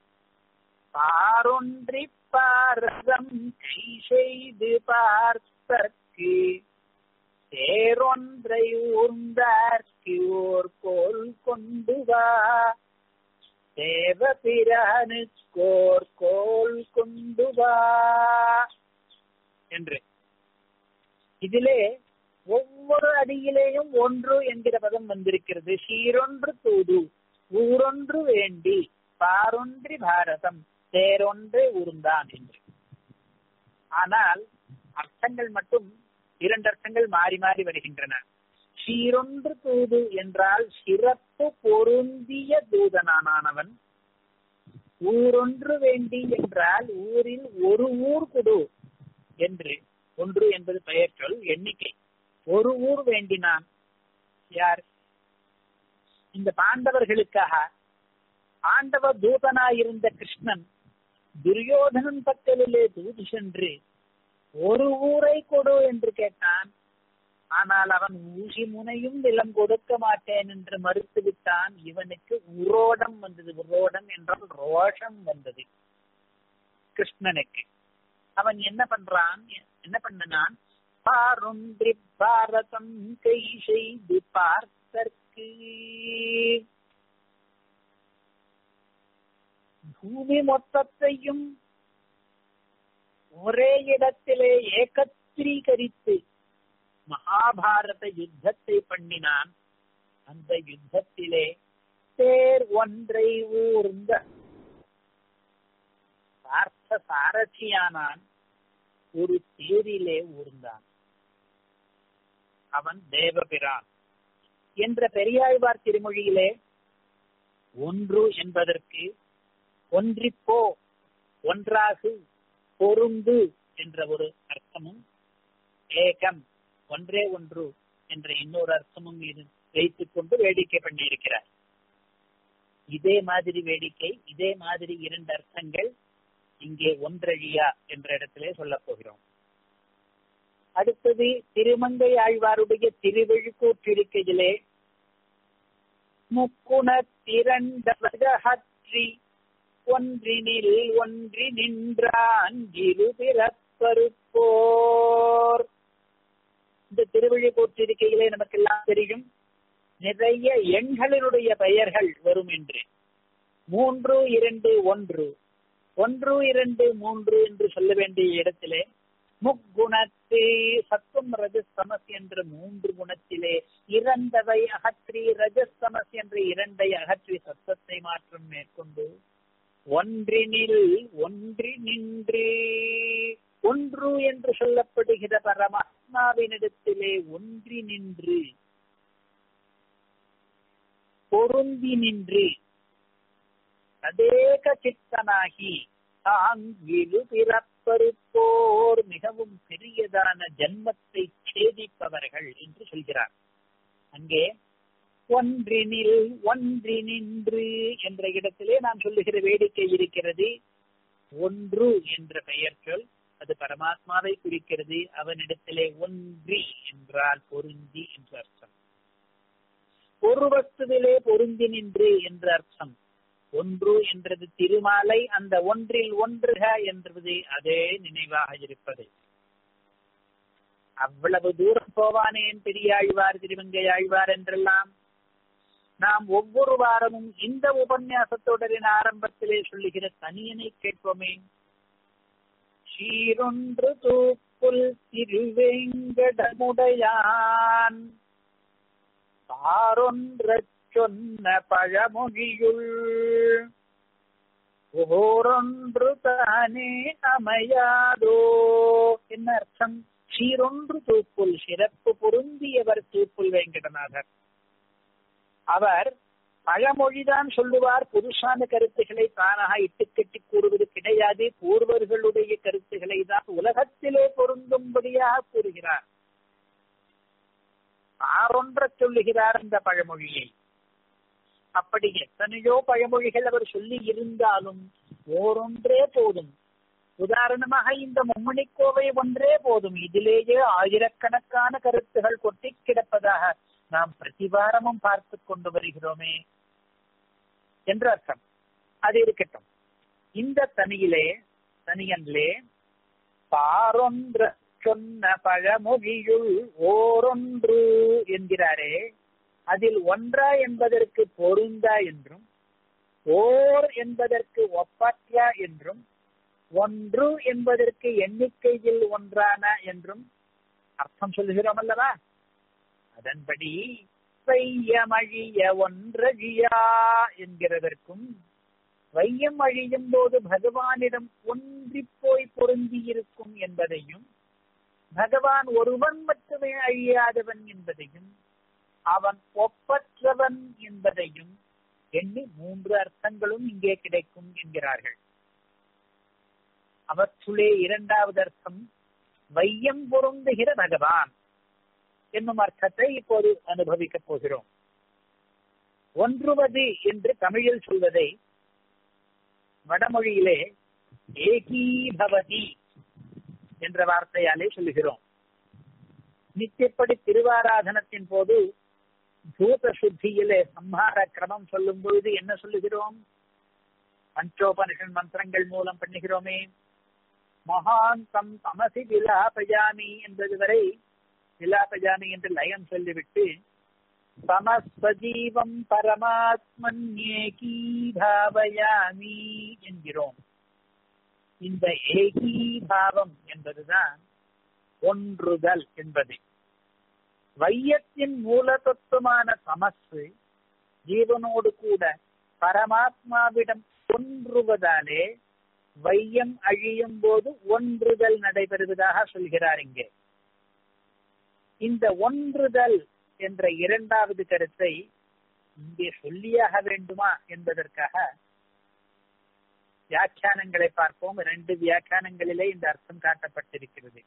பாரொன்றி பாரதம் கை செய்து பார்த்தற்கு தேரொன்றை ஊர்ந்தார்க்கு ஓர் கோல் கொண்டு வா தேவபிரானுக்கோர் கோல் கொண்டு வா என்று இதிலே ஒவ்வொரு அடியிலேயும் ஒன்று என்கிற பதம் வந்திருக்கிறது சீரொன்று தூது ஊரொன்று வேண்டி பாரொன்றி பாரதம் தேரொன்றே ஊர்ந்தான் என்று ஆனால் அர்த்தங்கள் மட்டும் இரண்டு அர்த்தங்கள் மாறி மாறி வருகின்றன சீரொன்று தூது என்றால் சிறப்பு பொருந்திய தூதனானவன் ஊரொன்று வேண்டி என்றால் ஊரில் ஒரு ஊர் குடு என்று ஒன்று என்பது பெயர் சொல் எண்ணிக்கை ஒரு ஊர் வேண்டினான் யார் இந்த பாண்டவர்களுக்காக ஆண்டவ தூதனாயிருந்த கிருஷ்ணன் துரியோதனன் பக்கலிலே தூது சென்று ஒரு ஊரை கொடு என்று கேட்டான் ஆனால் அவன் ஊசி முனையும் நிலம் கொடுக்க மாட்டேன் என்று மறுத்து விட்டான் இவனுக்கு உரோடம் வந்தது உரோடம் என்றால் ரோஷம் வந்தது கிருஷ்ணனுக்கு அவன் என்ன பண்றான் என்ன பண்ணனான் பாரொன்றி பாரதம் கை செய்து பார்த்தற்கு பூமி மொத்தத்தையும் ஒரே இடத்திலே ஏகத்திரீகரித்து மகாபாரத யுத்தத்தை பண்ணினான் அந்த யுத்தத்திலே தேர் ஒன்றை ஊர்ந்த பார்த்த சாரதியானான் ஒரு தேரிலே ஊர்ந்தான் அவன் தேவபிரான் என்ற பெரியாழ்வார் திருமொழியிலே ஒன்று என்பதற்கு ஒன்றிப்போ ஒன்றாகு பொருந்து என்ற ஒரு அர்த்தமும் ஏகம் ஒன்றே ஒன்று என்ற இன்னொரு அர்த்தமும் இது வைத்துக் கொண்டு வேடிக்கை பண்ணியிருக்கிறார் இதே மாதிரி வேடிக்கை இதே மாதிரி இரண்டு அர்த்தங்கள் இங்கே ஒன்றழியா என்ற இடத்திலே சொல்லப் போகிறோம் அடுத்தது திருமங்கை ஆழ்வாருடைய திருவிழுக்கூற்றிருக்கையிலே முக்குண திரண்டவகற்றி ஒன்றினில் ஒன்றி நின்றான் இரு பிறப்பருப்போர் இந்த திருவிழிக்கூற்றிருக்கையிலே நமக்கெல்லாம் தெரியும் நிறைய எண்களினுடைய பெயர்கள் வரும் என்று மூன்று இரண்டு ஒன்று ஒன்று இரண்டு மூன்று என்று சொல்ல வேண்டிய இடத்திலே முக்குணத்து சத்துவம் ரஜஸ்தமஸ் என்ற மூன்று குணத்திலே இறந்தவை அகற்றி ரஜஸ்தமஸ் என்ற இரண்டை அகற்றி சத்தத்தை மாற்றம் மேற்கொண்டு ஒன்றினில் ஒன்றி நின்று ஒன்று என்று சொல்லப்படுகிற பரமாத்மாவினிடத்திலே ஒன்றி நின்று பொருந்தி நின்று ததேக சித்தனாகி தாங்கிரு பிறப்பருப்போர் மிகவும் பெரியதான ஜன்மத்தை சேதிப்பவர்கள் என்று சொல்கிறார் அங்கே ஒன்றினில் ஒன்றி நின்று என்ற இடத்திலே நான் சொல்லுகிற வேடிக்கை இருக்கிறது ஒன்று என்ற பெயர் சொல் அது பரமாத்மாவை குறிக்கிறது அவனிடத்திலே ஒன்றி என்றால் பொருந்தி என்று அர்த்தம் ஒரு வஸ்துவிலே பொருந்தி நின்று என்ற அர்த்தம் ஒன்று என்றது திருமாலை அந்த ஒன்றில் ஒன்றுக என்றது அதே நினைவாக இருப்பது அவ்வளவு தூரம் போவானேன் பெரியாழ்வார் திருமங்கை ஆழ்வார் என்றெல்லாம் நாம் ஒவ்வொரு வாரமும் இந்த உபன்யாசத்தொடரின் ஆரம்பத்திலே சொல்லுகிற தனியனை கேட்போமே சீரொன்று தூப்புல் திருவேங்கடமுடையான் பாரொன்ற சொன்ன பழமொழியுள் ஓரொன்று தானே அமையாதோ என்ன அர்த்தம் சீரொன்று தூப்புல் சிறப்பு பொருந்தியவர் தூப்புல் வேங்கடநாதர் அவர் பழமொழிதான் சொல்லுவார் புதுசான கருத்துக்களை தானாக இட்டுக்கட்டி கூறுவது கிடையாது பூர்வர்களுடைய கருத்துக்களை தான் உலகத்திலே பொருந்தும்படியாக கூறுகிறார் ஆறொன்ற சொல்லுகிறார் அந்த பழமொழியை அப்படி எத்தனையோ பழமொழிகள் அவர் சொல்லி இருந்தாலும் ஓரொன்றே போதும் உதாரணமாக இந்த மும்மணிக்கோவை ஒன்றே போதும் இதிலேயே ஆயிரக்கணக்கான கருத்துகள் கொட்டி கிடப்பதாக நாம் பிரதிவாரமும் பார்த்து கொண்டு வருகிறோமே என்று அர்த்தம் அது இருக்கட்டும் இந்த தனியிலே தனியன்லே பாரொன்ற சொன்ன பழமொழியுள் ஓரொன்று என்கிறாரே அதில் ஒன்றா என்பதற்கு பொருந்தா என்றும் ஓர் என்பதற்கு ஒப்பற்ற என்றும் ஒன்று என்பதற்கு எண்ணிக்கையில் ஒன்றான என்றும் அர்த்தம் சொல்லுகிறோம் அல்லவா அதன்படி வையமழிய ஒன்றழியா என்கிறதற்கும் வையம் அழியும் போது பகவானிடம் ஒன்றி போய் பொருந்தி இருக்கும் என்பதையும் பகவான் ஒருவன் மட்டுமே அழியாதவன் என்பதையும் அவன் ஒப்பற்றவன் என்பதையும் எண்ணி மூன்று அர்த்தங்களும் இங்கே கிடைக்கும் என்கிறார்கள் அவற்றுளே இரண்டாவது அர்த்தம் வையம் பொருந்துகிற பகவான் என்னும் அர்த்தத்தை இப்போது அனுபவிக்கப் போகிறோம் ஒன்றுவது என்று தமிழில் சொல்வதை வடமொழியிலே ஏகீபவதி என்ற வார்த்தையாலே சொல்லுகிறோம் நித்தியப்படி திருவாராதனத்தின் போது பூத சுத்தியிலே சம்ஹார கிரமம் சொல்லும் பொழுது என்ன சொல்லுகிறோம் பஞ்சோபனிஷன் மந்திரங்கள் மூலம் பண்ணுகிறோமே மகாந்தம் தமசி விலாபஜாமி என்பது வரை விலாபஜாமி என்று லயம் சொல்லிவிட்டு சமஸ்வஜீவம் பரமாத்மன்யேகீபாவயாமி என்கிறோம் இந்த ஏகீபாவம் என்பதுதான் ஒன்றுதல் என்பது வையத்தின் மூல தத்துவமான சமஸ்து ஜீவனோடு கூட பரமாத்மாவிடம் ஒன்றுவதாலே வையம் அழியும் போது ஒன்றுதல் நடைபெறுவதாக சொல்கிறார் இங்கே இந்த ஒன்றுதல் என்ற இரண்டாவது கருத்தை இங்கே சொல்லியாக வேண்டுமா என்பதற்காக வியாக்கியானங்களை பார்ப்போம் இரண்டு வியாக்கியானங்களிலே இந்த அர்த்தம் காட்டப்பட்டிருக்கிறது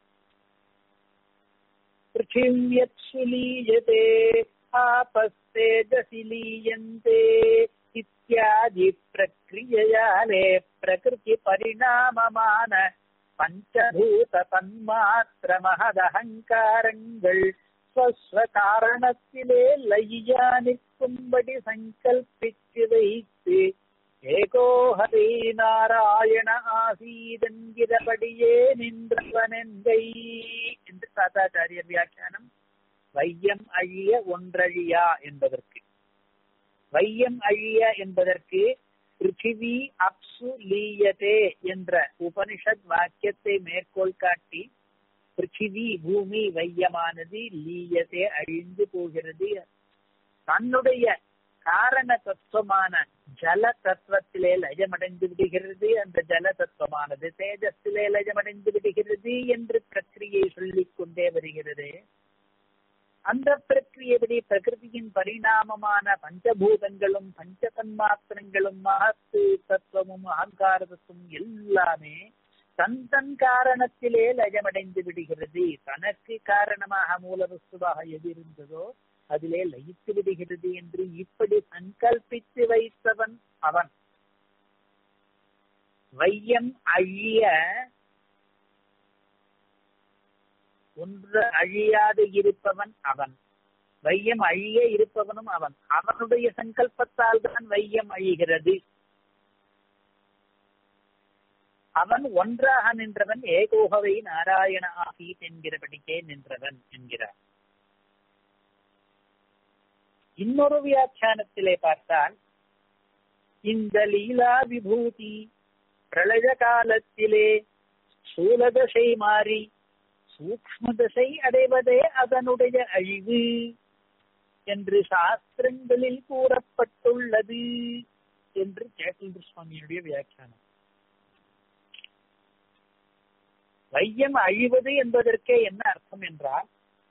पृथिव्यत्सुलीयते आपस्तेजसि लीयन्ते इत्यादि प्रक्रिययाले प्रकृतिपरिणाममान பஞ்சபூத தன்மாத்திர மகதகங்காரங்கள் ஸ்வஸ்வ காரணத்திலே லையா நிற்கும்படி சங்கல்பித்து வைத்து ஏகோ ஹரி நாராயண ஆசீதென்கிறபடியே நின்றவனெந்தை என்று தாத்தாச்சாரியர் வியாக்கியானம் வையம் அழிய ஒன்றழியா என்பதற்கு வையம் அழிய என்பதற்கு பிருத்திவி அப்சு லீயதே என்ற உபனிஷத் வாக்கியத்தை மேற்கோள் காட்டி பிருத்திவி பூமி வையமானது லீயதே அழிந்து போகிறது தன்னுடைய காரண தத்துவமான ஜல தத்துவத்திலே லயமடைந்து விடுகிறது அந்த ஜல தத்துவமானது தேஜஸிலே லயமடைந்து விடுகிறது என்று பிரக்கிரியை சொல்லிக் கொண்டே வருகிறது அந்த பிரக்கிரியபடி பிரகிருதியின் பரிணாமமான பஞ்சபூதங்களும் பஞ்ச தன்மாத்திரங்களும் மகத்து தத்துவமும் அகங்கார தத்துவம் எல்லாமே தன் தன் காரணத்திலே லயமடைந்து விடுகிறது தனக்கு காரணமாக மூலவஸ்துவாக எது இருந்ததோ அதிலே லயித்து விடுகிறது என்று இப்படி சங்கல்பித்து வைத்தவன் அவன் வையம் அழிய ஒன்று அழியாது இருப்பவன் அவன் வையம் அழிய இருப்பவனும் அவன் அவனுடைய சங்கல்பத்தால் தான் வையம் அழிகிறது அவன் ஒன்றாக நின்றவன் ஏகோகவை நாராயண ஆசீத் என்கிறபடிக்கே நின்றவன் என்கிறார் இன்னொரு வியாக்கியானத்திலே பார்த்தால் இந்த லீலா விபூதி பிரளய காலத்திலே சூலதசை மாறி சூக்ம தசை அடைவதே அதனுடைய அழிவு என்று சாஸ்திரங்களில் கூறப்பட்டுள்ளது என்று சேட்டல்புர் சுவாமியுடைய வியாக்கியானம் வையம் அழிவது என்பதற்கே என்ன அர்த்தம் என்றால்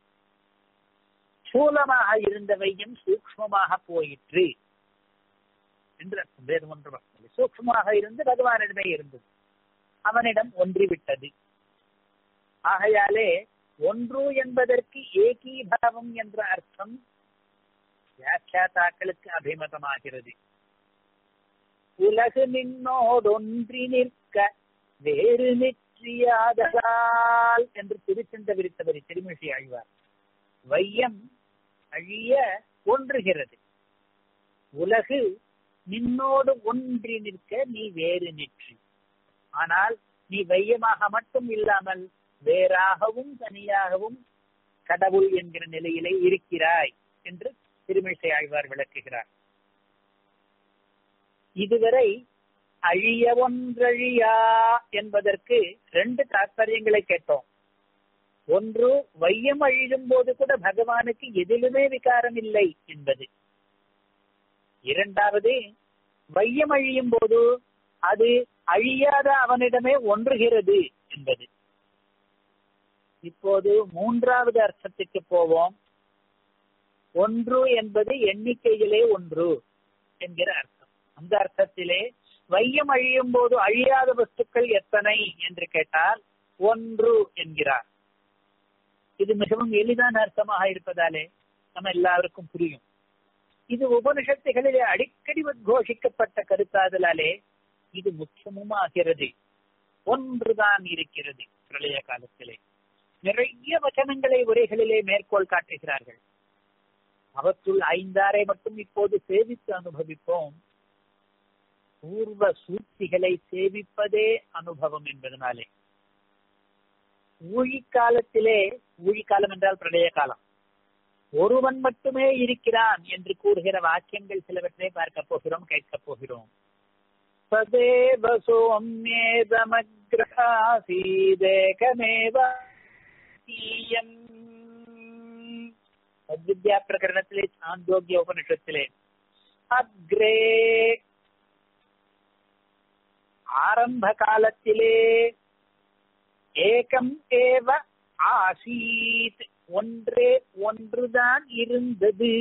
ஸ்தூலமாக இருந்த வையம் சூக்மமாக போயிற்று என்று அர்த்தம் வேறு ஒன்று அர்த்தம் சூக்மமாக இருந்து பகவானிடமே இருந்தது அவனிடம் ஒன்றிவிட்டது ஆகையாலே ஒன்று என்பதற்கு ஏகீபாவம் என்ற அர்த்தம் வியாக்கியாத்தாக்களுக்கு அபிமதமாகிறது உலகு நின்னோடொன்றி நிற்க வேறு நிற்றியாததால் என்று திருச்செந்த விரித்தவரி திருமிழி ஆழ்வார் வையம் அழிய ஒன்றுகிறது உலகு நின்னோடு ஒன்றி நிற்க நீ வேறு நிற்றி ஆனால் நீ வையமாக மட்டும் இல்லாமல் வேறாகவும் தனியாகவும் கடவுள் என்கிற நிலையிலே இருக்கிறாய் என்று திருமிசை ஆழ்வார் விளக்குகிறார் இதுவரை அழிய ஒன்றழியா என்பதற்கு ரெண்டு தாற்பயங்களை கேட்டோம் ஒன்று வையம் அழியும் போது கூட பகவானுக்கு எதிலுமே விகாரம் இல்லை என்பது இரண்டாவது வையம் அழியும் போது அது அழியாத அவனிடமே ஒன்றுகிறது என்பது இப்போது மூன்றாவது அர்த்தத்துக்கு போவோம் ஒன்று என்பது எண்ணிக்கையிலே ஒன்று என்கிற அர்த்தம் அந்த அர்த்தத்திலே வையம் அழியும் போது அழியாத வஸ்துக்கள் எத்தனை என்று கேட்டால் ஒன்று என்கிறார் இது மிகவும் எளிதான அர்த்தமாக இருப்பதாலே நம்ம எல்லாருக்கும் புரியும் இது உபனிஷத்துகளிலே அடிக்கடி உத்கோஷிக்கப்பட்ட கருத்தாதலாலே இது முக்கியமும் ஆகிறது ஒன்றுதான் இருக்கிறது பிரளய காலத்திலே நிறைய வச்சனங்களை உரைகளிலே மேற்கோள் காட்டுகிறார்கள் அவற்றுள் ஐந்தாரை மட்டும் இப்போது சேவித்து அனுபவிப்போம் பூர்வ சூழ்ச்சிகளை சேவிப்பதே அனுபவம் என்பதனாலே ஊழிக்காலத்திலே ஊழிக்காலம் என்றால் பிரளய காலம் ஒருவன் மட்டுமே இருக்கிறான் என்று கூறுகிற வாக்கியங்கள் சிலவற்றை பார்க்க போகிறோம் கேட்கப் போகிறோம் சதேவ சோம்யேதமக்ரஹாசீதேகமேவ சத்வித்யா பிரகரணத்திலே சாந்தோக்கிய உபனிஷத்திலே அக்ரே ஆரம்ப காலத்திலே ஏகம் ஏவ ஆசீத் ஒன்றே ஒன்றுதான் இருந்தது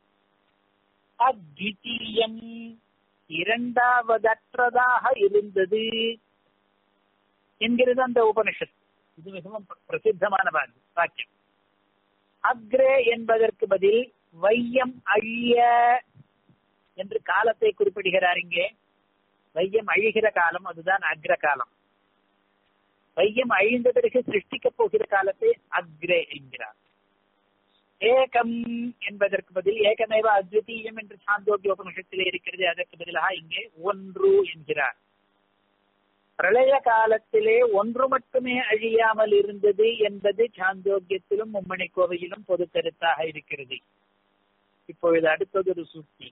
அத்விதீயம் இரண்டாவதற்றதாக இருந்தது என்கிறது அந்த உபனிஷத் இது மிகவும் பிரசித்தமான வாக்கியம் அக்ரே என்பதற்கு பதில் வையம் அழிய என்று காலத்தை குறிப்பிடுகிறார் இங்கே வையம் அழிகிற காலம் அதுதான் அக்ர காலம் வையம் அழிந்த பிறகு சிருஷ்டிக்கப் போகிற காலத்தை அக்ரே என்கிறார் ஏகம் என்பதற்கு பதில் ஏகமேவ அத்விதீயம் என்று சாந்தோக்கிய உபனிஷத்திலே இருக்கிறது அதற்கு பதிலாக இங்கே ஒன்று என்கிறார் பிரளய காலத்திலே ஒன்று மட்டுமே அழியாமல் இருந்தது என்பது சாந்தோக்கியத்திலும் மும்மணி கோவையிலும் பொது கருத்தாக இருக்கிறது இப்பொழுது அடுத்தது ஒரு சூழ்ச்சி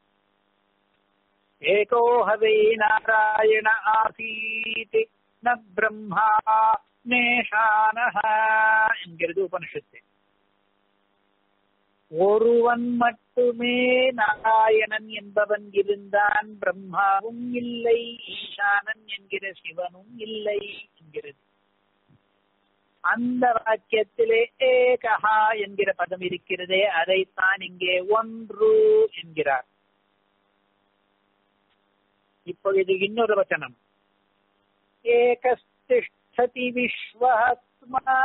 ஏகோஹவை நாராயண ஆசீத் ந பிரம்மா நேஷானஹ என்கிறது உபனிஷத்து ஒருவன் மட்டுமே நாராயணன் என்பவன் இருந்தான் பிரம்மாவும் இல்லை ஈசானன் என்கிற சிவனும் இல்லை என்கிறது அந்த வாக்கியத்திலே ஏகஹா என்கிற பதம் இருக்கிறதே அதைத்தான் இங்கே ஒன்று என்கிறார் இப்பொழுது இன்னொரு வச்சனம் ஏகஸ்திஷ்டதி விஸ்வாத்மா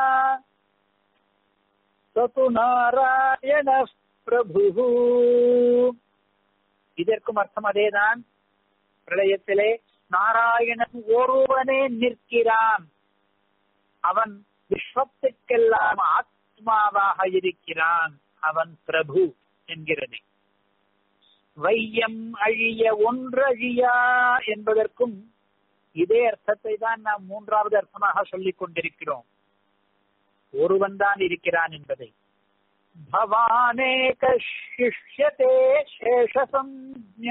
சது நாராயண பிரபு இதற்கும் அர்த்தம் அதேதான் பிரளயத்திலே நாராயணன் ஒருவனே நிற்கிறான் அவன் விஸ்வத்துக்கெல்லாம் ஆத்மாவாக இருக்கிறான் அவன் பிரபு என்கிறது வையம் அழிய ஒன்றழியா என்பதற்கும் இதே அர்த்தத்தை தான் நாம் மூன்றாவது அர்த்தமாக சொல்லிக் கொண்டிருக்கிறோம் ஒருவன் தான் இருக்கிறான் என்பதை பவானேக சிஷ்யதே சேஷசம்ஞ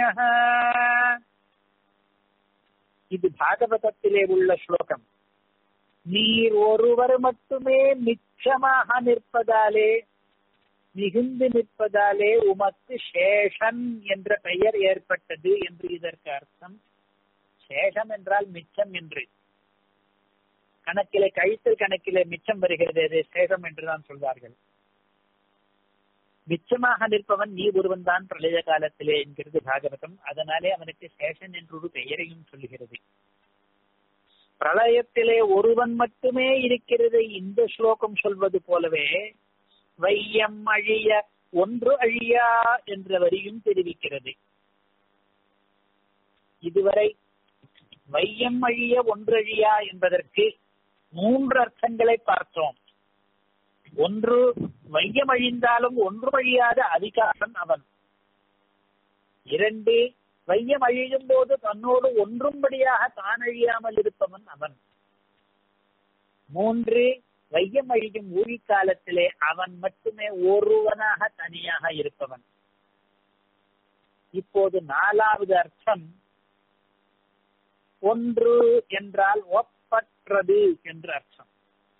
இது பாகவதத்திலே உள்ள ஸ்லோகம் நீர் ஒருவர் மட்டுமே மிச்சமாக நிற்பதாலே மிகுந்து நிற்பதாலே உமக்கு சேஷன் என்ற பெயர் ஏற்பட்டது என்று இதற்கு அர்த்தம் சேஷம் என்றால் மிச்சம் என்று கணக்கிலே கழித்தல் கணக்கிலே மிச்சம் வருகிறது அது சேஷம் என்றுதான் சொல்வார்கள் மிச்சமாக நிற்பவன் நீ ஒருவன் தான் பிரளய காலத்திலே என்கிறது பாகவதம் அதனாலே அவனுக்கு சேஷன் என்றொரு பெயரையும் சொல்லுகிறது பிரளயத்திலே ஒருவன் மட்டுமே இருக்கிறது இந்த ஸ்லோகம் சொல்வது போலவே வையம் அழிய ஒன்று அழியா என்ற வரியும் தெரிவிக்கிறது இதுவரை வையம் அழிய ஒன்றழியா என்பதற்கு மூன்று அர்த்தங்களை பார்த்தோம் ஒன்று வையம் அழிந்தாலும் ஒன்று அழியாத அதிகாரன் அவன் இரண்டு வையம் அழியும் போது தன்னோடு ஒன்றும்படியாக தான் அழியாமல் இருப்பவன் அவன் மூன்று வையம் அழியும் ஊழிக்காலத்திலே அவன் மட்டுமே ஒருவனாக தனியாக இருப்பவன் இப்போது நாலாவது அர்த்தம் ஒன்று என்றால் ஒப்பற்றது என்று அர்த்தம்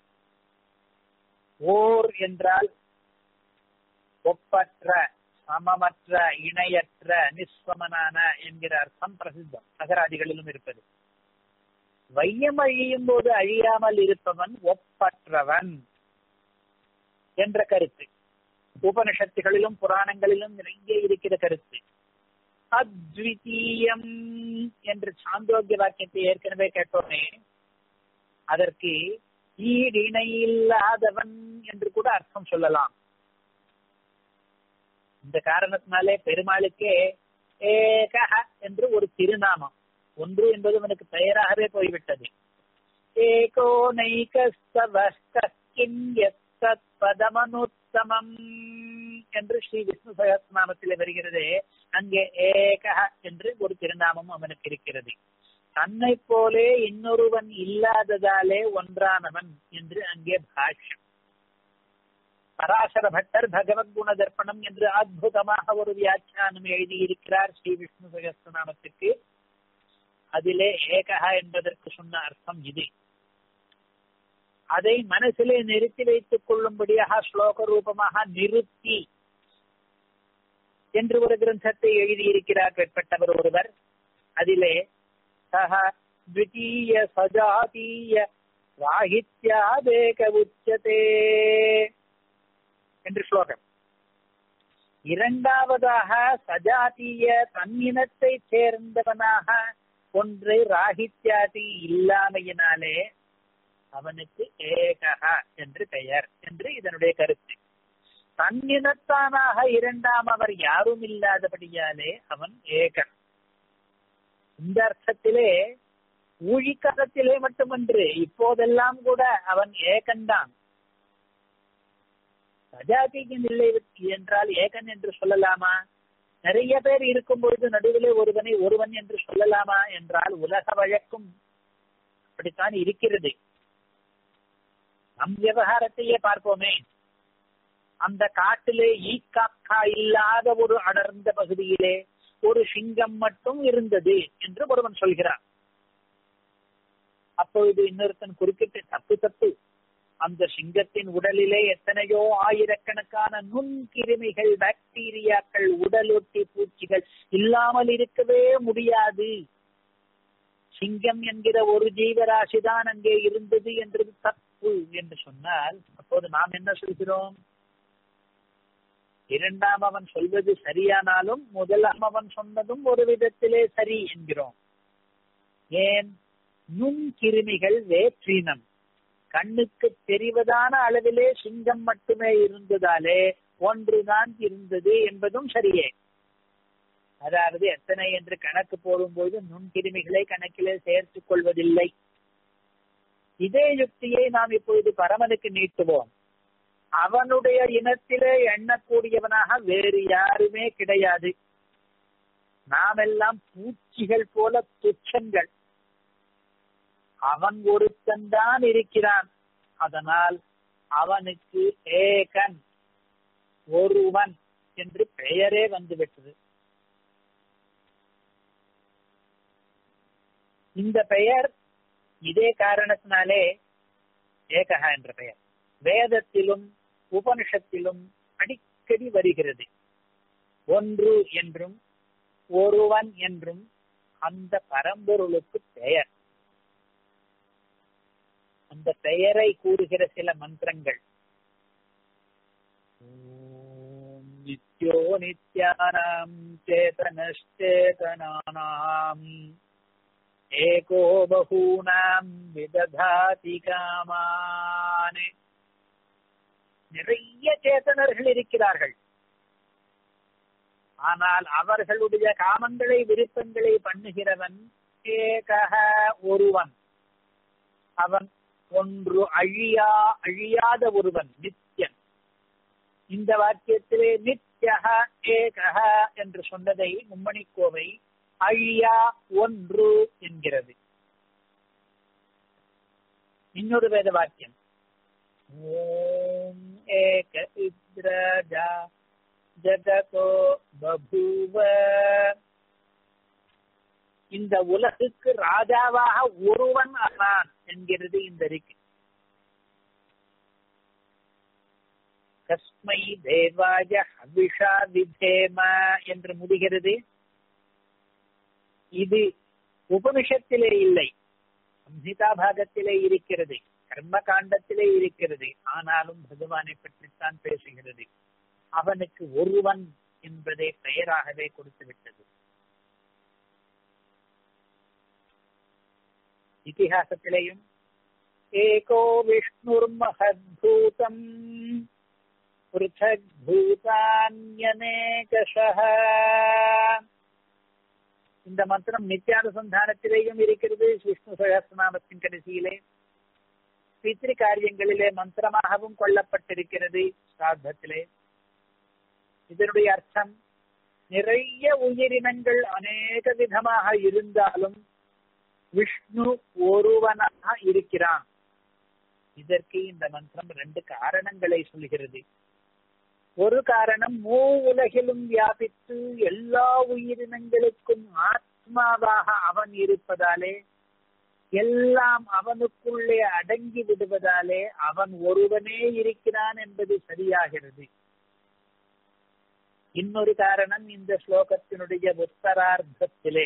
ஓர் என்றால் ஒப்பற்ற சமமற்ற இணையற்ற நிஸ்வமனான என்கிற அர்த்தம் பிரசித்தம் அகராதிகளிலும் இருப்பது வையம் அழியும் போது அழியாமல் இருப்பவன் ஒப்பற்றவன் என்ற கருத்து உபனிஷத்துகளிலும் புராணங்களிலும் நிறைய இருக்கிற கருத்து அத்விதீயம் என்று சாந்தோக்கிய வாக்கியத்தை ஏற்கனவே கேட்டோமே அதற்கு ஈடிணை இல்லாதவன் என்று கூட அர்த்தம் சொல்லலாம் இந்த காரணத்தினாலே பெருமாளுக்கே ஏகஹ என்று ஒரு திருநாமம் ஒன்று என்பது அவனுக்கு பெயராகவே போய்விட்டது ஏகோ பதமனுத்தமம் என்று ஸ்ரீ விஷ்ணு சகஸ்நாமத்திலே வருகிறது அங்கே ஏகஹ என்று ஒரு திருநாமம் அவனுக்கு இருக்கிறது தன்னை போலே இன்னொருவன் இல்லாததாலே ஒன்றானவன் என்று அங்கே பாஷ்யம் பராசர பட்டர் பகவத் குண தர்ப்பணம் என்று அற்புதமாக ஒரு வியாக்கியானம் எழுதியிருக்கிறார் ஸ்ரீ விஷ்ணு சகஸ்திரநாமத்துக்கு அதிலே ஏகா என்பதற்கு சொன்ன அர்த்தம் இது அதை மனசிலே நிறுத்தி வைத்துக் கொள்ளும்படியாக ஸ்லோக ரூபமாக நிறுத்தி என்று ஒரு கிரந்தத்தை எழுதியிருக்கிறார் பெற்பட்டவர் ஒருவர் அதிலே சக द्वितीय சஜாதீய ராகித்யாதேக உச்சதே என்று ஸ்லோகம் இரண்டாவதாக சஜாத்திய தன்னினத்தை சேர்ந்தவனாக ஒன்று ராகித்யாதி இல்லாமையினாலே அவனுக்கு ஏகா என்று பெயர் என்று இதனுடைய கருத்து தன்னினத்தானாக இரண்டாம் அவர் யாரும் இல்லாதபடியாலே அவன் ஏகன் இந்த அர்த்தத்திலே ஊழிக்காலத்திலே மட்டுமன்று இப்போதெல்லாம் கூட அவன் ஏகன்தான் சஜாதியின் இல்லை என்றால் ஏகன் என்று சொல்லலாமா நிறைய பேர் இருக்கும் பொழுது நடுவிலே ஒருவனை ஒருவன் என்று சொல்லலாமா என்றால் உலக வழக்கும் அப்படித்தான் இருக்கிறது நம் விவகாரத்தையே பார்ப்போமே அந்த காட்டிலே ஈக்காக்கா இல்லாத ஒரு அடர்ந்த பகுதியிலே ஒரு சிங்கம் மட்டும் இருந்தது என்று ஒருவன் சொல்கிறான் அப்பொழுது இன்னொருத்தன் குறுக்கிட்டு தப்பு தப்பு அந்த சிங்கத்தின் உடலிலே எத்தனையோ ஆயிரக்கணக்கான நுண்கிருமிகள் பாக்டீரியாக்கள் உடலொட்டி பூச்சிகள் இல்லாமல் இருக்கவே முடியாது சிங்கம் என்கிற ஒரு ஜீவராசிதான் அங்கே இருந்தது என்றது தப்பு என்று சொன்னால் அப்போது நாம் என்ன சொல்கிறோம் இரண்டாம் அவன் சொல்வது சரியானாலும் முதலாம் அவன் சொன்னதும் ஒரு விதத்திலே சரி என்கிறோம் ஏன் நுண்கிருமிகள் வேற்றினம் கண்ணுக்கு தெரிவதான அளவிலே சிங்கம் மட்டுமே இருந்ததாலே ஒன்றுதான் இருந்தது என்பதும் சரியே அதாவது எத்தனை என்று கணக்கு போடும்போது நுண்கிருமிகளை கணக்கிலே சேர்த்துக் கொள்வதில்லை இதே யுக்தியை நாம் இப்பொழுது பரமனுக்கு நீட்டுவோம் அவனுடைய இனத்திலே எண்ணக்கூடியவனாக வேறு யாருமே கிடையாது நாமெல்லாம் பூச்சிகள் போல துச்சங்கள் அவன் ஒருத்தன் தான் இருக்கிறான் அதனால் அவனுக்கு ஏகன் ஒருவன் என்று பெயரே வந்துவிட்டது இந்த பெயர் இதே காரணத்தினாலே ஏகஹா என்ற பெயர் வேதத்திலும் உபனிஷத்திலும் அடிக்கடி வருகிறது ஒன்று என்றும் ஒருவன் என்றும் அந்த பரம்பொருளுக்கு பெயர் அந்த பெயரை கூறுகிற சில மந்திரங்கள் நித்யோ நித்யானாம் சேதனச்சேதனானாம் ஏகோ பகூனாம் விததாதி காமானே நிறைய சேத்தனர்கள் இருக்கிறார்கள் ஆனால் அவர்களுடைய காமங்களை விருப்பங்களை பண்ணுகிறவன் ஏகக ஒருவன் அவன் ஒன்று அழியா அழியாத ஒருவன் நித்யன் இந்த வாக்கியத்திலே நித்யக ஏகக என்று சொன்னதை மும்மணி கோவை அழியா ஒன்று என்கிறது இன்னொரு வேத வாக்கியம் ஓம் ஏக இத்ரஜா ஜகதோ பபூவ இந்த உலகுக்கு ராஜாவாக ஒருவன் ஆனான் என்கிறது இந்த ரிக்கு கஸ்மை தேவாய ஹவிஷா விதேம என்று முடிகிறது இது உபனிஷத்திலே இல்லை சம்ஹிதா பாகத்திலே இருக்கிறது கர்ம காண்டத்திலே இருக்கிறது ஆனாலும் பகவானை பற்றித்தான் பேசுகிறது அவனுக்கு ஒருவன் என்பதே பெயராகவே கொடுத்து விட்டது இதிகாசத்திலேயும் ஏகோ விஷ்ணுர் மகத்பூதம் பிருத்தக் பூதான்யநேகஷः இந்த மந்திரம் நித்தியானுசந்தானத்திலேயும் இருக்கிறது விஷ்ணு சகஸ்ரநாமத்தின் கடைசியிலே பித்ரி காரியங்களிலே மந்திரமாகவும் கொல்லப்பட்டிருக்கிறது சாத்தத்திலே இதனுடைய அர்த்தம் நிறைய உயிரினங்கள் அநேக விதமாக இருந்தாலும் விஷ்ணு ஒருவனாக இருக்கிறான் இதற்கு இந்த மந்திரம் ரெண்டு காரணங்களை சொல்கிறது ஒரு காரணம் மூ உலகிலும் வியாபித்து எல்லா உயிரினங்களுக்கும் ஆத்மாவாக அவன் இருப்பதாலே எல்லாம் அவனுக்குள்ளே அடங்கி விடுவதாலே அவன் ஒருவனே இருக்கிறான் என்பது சரியாகிறது இன்னொரு காரணம் இந்த ஸ்லோகத்தினுடைய உத்தரார்த்தத்திலே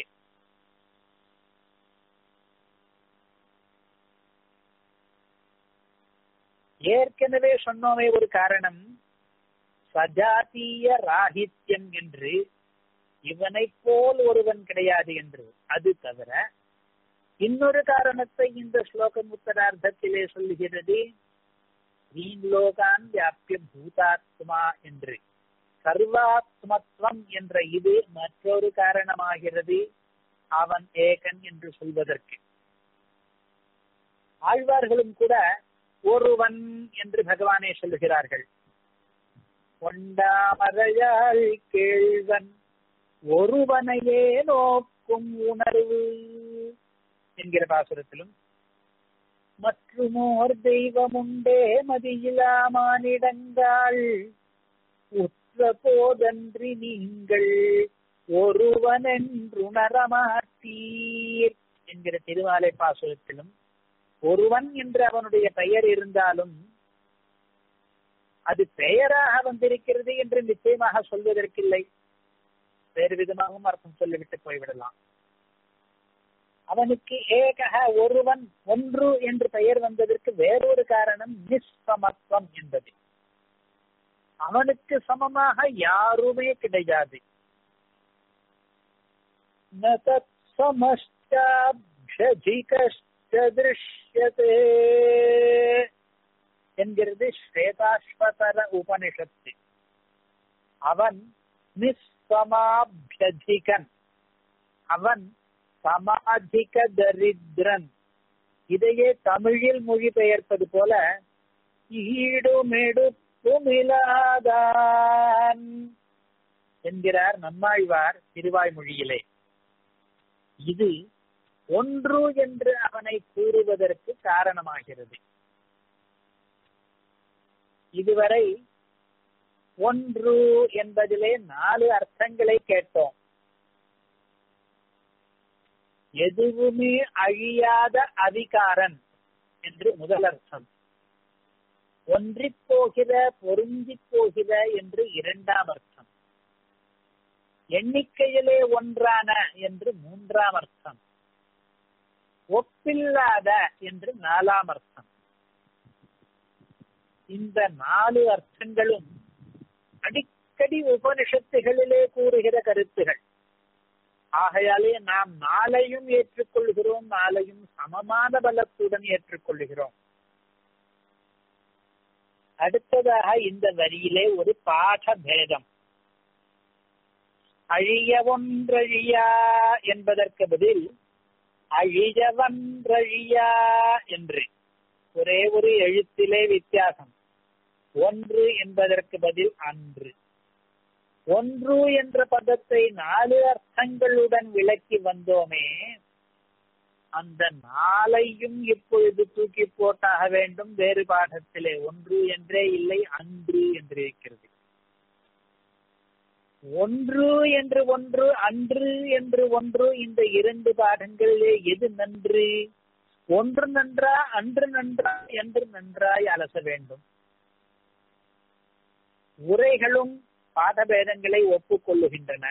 ஏற்கனவே சொன்னோமே ஒரு காரணம் சஜாத்திய ராகித்யம் என்று இவனை போல் ஒருவன் கிடையாது என்று அது தவிர இன்னொரு காரணத்தை இந்த ஸ்லோகம் உத்தரார்த்தத்திலே சொல்லுகிறது லோகான் வியாபிய பூதாத்மா என்று சர்வாத்மத்துவம் என்ற இது மற்றொரு காரணமாகிறது அவன் ஏகன் என்று சொல்வதற்கு ஆழ்வார்களும் கூட ஒருவன் என்று பகவானே சொல்லுகிறார்கள் கொண்டாமரையாள் கேள்வன் ஒருவனையே நோக்கும் உணர்வு என்கிற பாசுரத்திலும் மற்றுமோர் தெய்வமுண்டே மதியிலா மானிடங்காள் உற்ற போதன்றி நீங்கள் ஒருவனென்றுணரமாட்டீர் என்கிற திருவாலை பாசுரத்திலும் ஒருவன் என்று அவனுடைய பெயர் இருந்தாலும் அது பெயராக வந்திருக்கிறது என்று நிச்சயமாக சொல்வதற்கில்லை வேறு விதமாகவும் அர்த்தம் சொல்லிவிட்டு போய்விடலாம் அவனுக்கு ஏகக ஒருவன் ஒன்று என்று பெயர் வந்ததற்கு வேறொரு காரணம் நிஸ்சமத்துவம் என்பது அவனுக்கு சமமாக யாருமே கிடையாது திருஷ்யதே என்கிறது ஸ்வேதாஸ்வதர உபனிஷத்து அவன் நிஸ்சமாபியதிகன் அவன் சமாதிக தரித்திரன் இதையே தமிழில் மொழிபெயர்ப்பது போல ஈடுமெடுப்புமிலாதான் என்கிறார் நம்மாழ்வார் திருவாய்மொழியிலே இது ஒன்று என்று அவனை கூறுவதற்கு காரணமாகிறது இதுவரை ஒன்று என்பதிலே நாலு அர்த்தங்களை கேட்டோம் எதுவுமே அழியாத அதிகாரன் என்று முதல் அர்த்தம் ஒன்றி போகிற பொருந்தி போகிற என்று இரண்டாம் அர்த்தம் எண்ணிக்கையிலே ஒன்றான என்று மூன்றாம் அர்த்தம் ஒப்பில்லாத என்று நாலாம் அர்த்தம் இந்த நாலு அர்த்தங்களும் அடிக்கடி உபனிஷத்துகளிலே கூறுகிற கருத்துகள் ஆகையாலே நாம் நாளையும் ஏற்றுக்கொள்கிறோம் நாளையும் சமமான பலத்துடன் ஏற்றுக்கொள்கிறோம் அடுத்ததாக இந்த வரியிலே ஒரு பாட பேதம் அழிய ஒன்றழியா என்பதற்கு பதில் அழியவன்றழியா என்று ஒரே ஒரு எழுத்திலே வித்தியாசம் ஒன்று என்பதற்கு பதில் அன்று ஒன்று என்ற பதத்தை நாலு அர்த்தங்களுடன் விளக்கி வந்தோமே அந்த நாளையும் இப்பொழுது தூக்கி போட்டாக வேண்டும் வேறு பாடத்திலே ஒன்று என்றே இல்லை அன்று என்று இருக்கிறது ஒன்று என்று ஒன்று அன்று என்று ஒன்று இந்த இரண்டு பாடங்களிலே எது நன்று ஒன்று நன்றா அன்று நன்றா என்று நன்றாய் அலச வேண்டும் உரைகளும் பாடபேதங்களை ஒப்புக்கொள்ளுகின்றன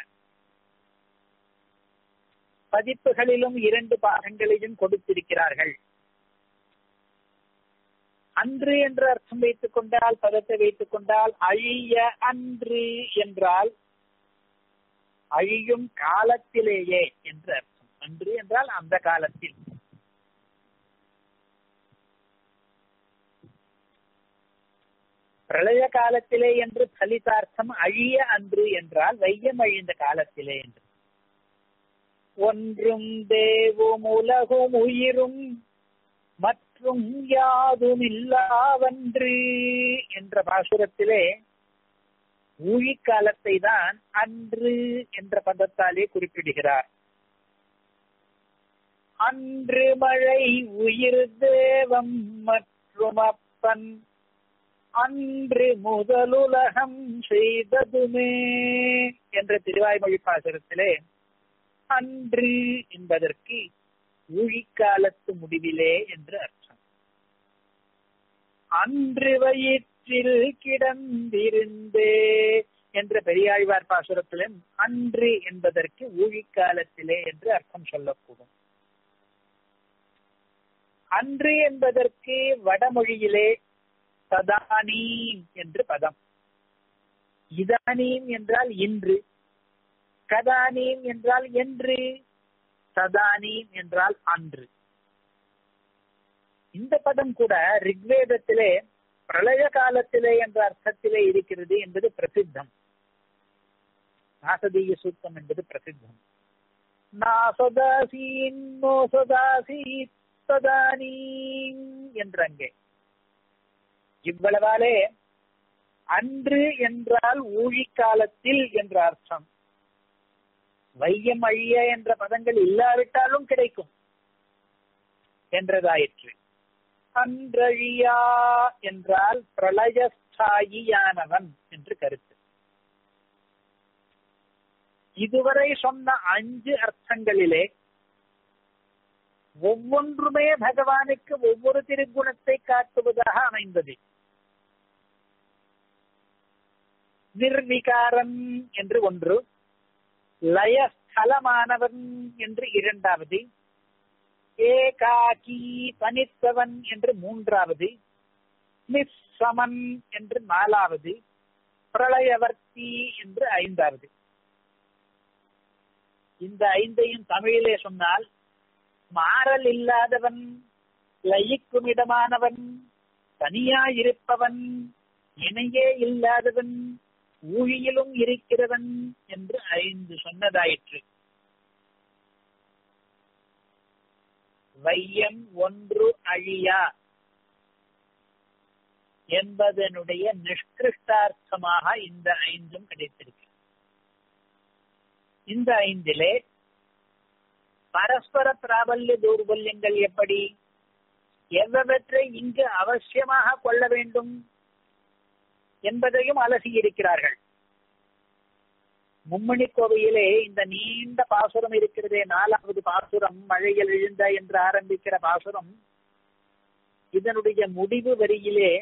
பதிப்புகளிலும் இரண்டு பாகங்களையும் கொடுத்திருக்கிறார்கள் அன்று என்று அர்த்தம் வைத்துக் கொண்டால் பதத்தை வைத்துக் கொண்டால் அழிய அன்று என்றால் அழியும் காலத்திலேயே என்று அர்த்தம் அன்று என்றால் அந்த காலத்தில் பிரளய காலத்திலே என்று பலிதார்த்தம் அழிய அன்று என்றால் வையம் அழிந்த காலத்திலே என்று ஒன்றும் தேவும் உலகும் உயிரும் மற்றும் யாதும் இல்லாவன்று என்ற பாசுரத்திலே ஊழிக்காலத்தை தான் அன்று என்ற பதத்தாலே குறிப்பிடுகிறார் அன்று மழை உயிர் தேவம் மற்றும் அப்பன் அன்று முதலுலகம் செய்ததுமே என்ற திருவாய்மொழி பாசுரத்திலே அன்று என்பதற்கு ஊழிக்காலத்து முடிவிலே என்று அர்த்தம் அன்று வயிற்றில் கிடந்திருந்தே என்ற பெரியாழ்வார் பாசுரத்திலும் அன்று என்பதற்கு ஊழிக்காலத்திலே என்று அர்த்தம் சொல்லக்கூடும் அன்று என்பதற்கு வடமொழியிலே சதானீம் என்று பதம் இதானீம் என்றால் இன்று கதானீம் என்றால் என்று சதானீம் என்றால் அன்று இந்த பதம் கூட ரிக்வேதத்திலே பிரளய காலத்திலே என்ற அர்த்தத்திலே இருக்கிறது என்பது பிரசித்தம் நாசதீய சூத்தம் என்பது பிரசித்தம் நாசதாசீன் நோசதாசி ததானீம் என்றங்கே இவ்வளவாலே அன்று என்றால் ஊழிக்காலத்தில் என்ற அர்த்தம் வையம் அழிய என்ற பதங்கள் இல்லாவிட்டாலும் கிடைக்கும் என்றதாயிற்று அன்றழியா என்றால் பிரளயஸ்தாயியானவன் என்று கருத்து இதுவரை சொன்ன அஞ்சு அர்த்தங்களிலே ஒவ்வொன்றுமே பகவானுக்கு ஒவ்வொரு திருக்குணத்தை காட்டுவதாக அமைந்தது நிர்விகாரன் என்று ஒன்று லயஸ்தலமானவன் என்று இரண்டாவது ஏகாக்கி தனித்தவன் என்று மூன்றாவது நிஸ்ஸமன் என்று நாலாவது பிரளயவர்த்தி என்று ஐந்தாவது இந்த ஐந்தையும் தமிழிலே சொன்னால் மாறல் இல்லாதவன் லயிக்கும் இடமானவன் தனியாயிருப்பவன் இணையே இல்லாதவன் ஊழியிலும் இருக்கிறவன் என்று ஐந்து சொன்னதாயிற்று வையம் ஒன்று அழியா என்பதனுடைய நிஷ்கிருஷ்டார்த்தமாக இந்த ஐந்தும் கிடைத்திருக்கு இந்த ஐந்திலே பரஸ்பர பிராபல்ய தௌர்பல்யங்கள் எப்படி எவ்வவற்றை இங்கு அவசியமாக கொள்ள வேண்டும் என்பதையும் அலசி இருக்கிறார்கள் மும்மணி கோவையிலே இந்த நீண்ட பாசுரம் இருக்கிறதே நாலாவது பாசுரம் மழையில் எழுந்த என்று ஆரம்பிக்கிற பாசுரம் இதனுடைய முடிவு வரியிலே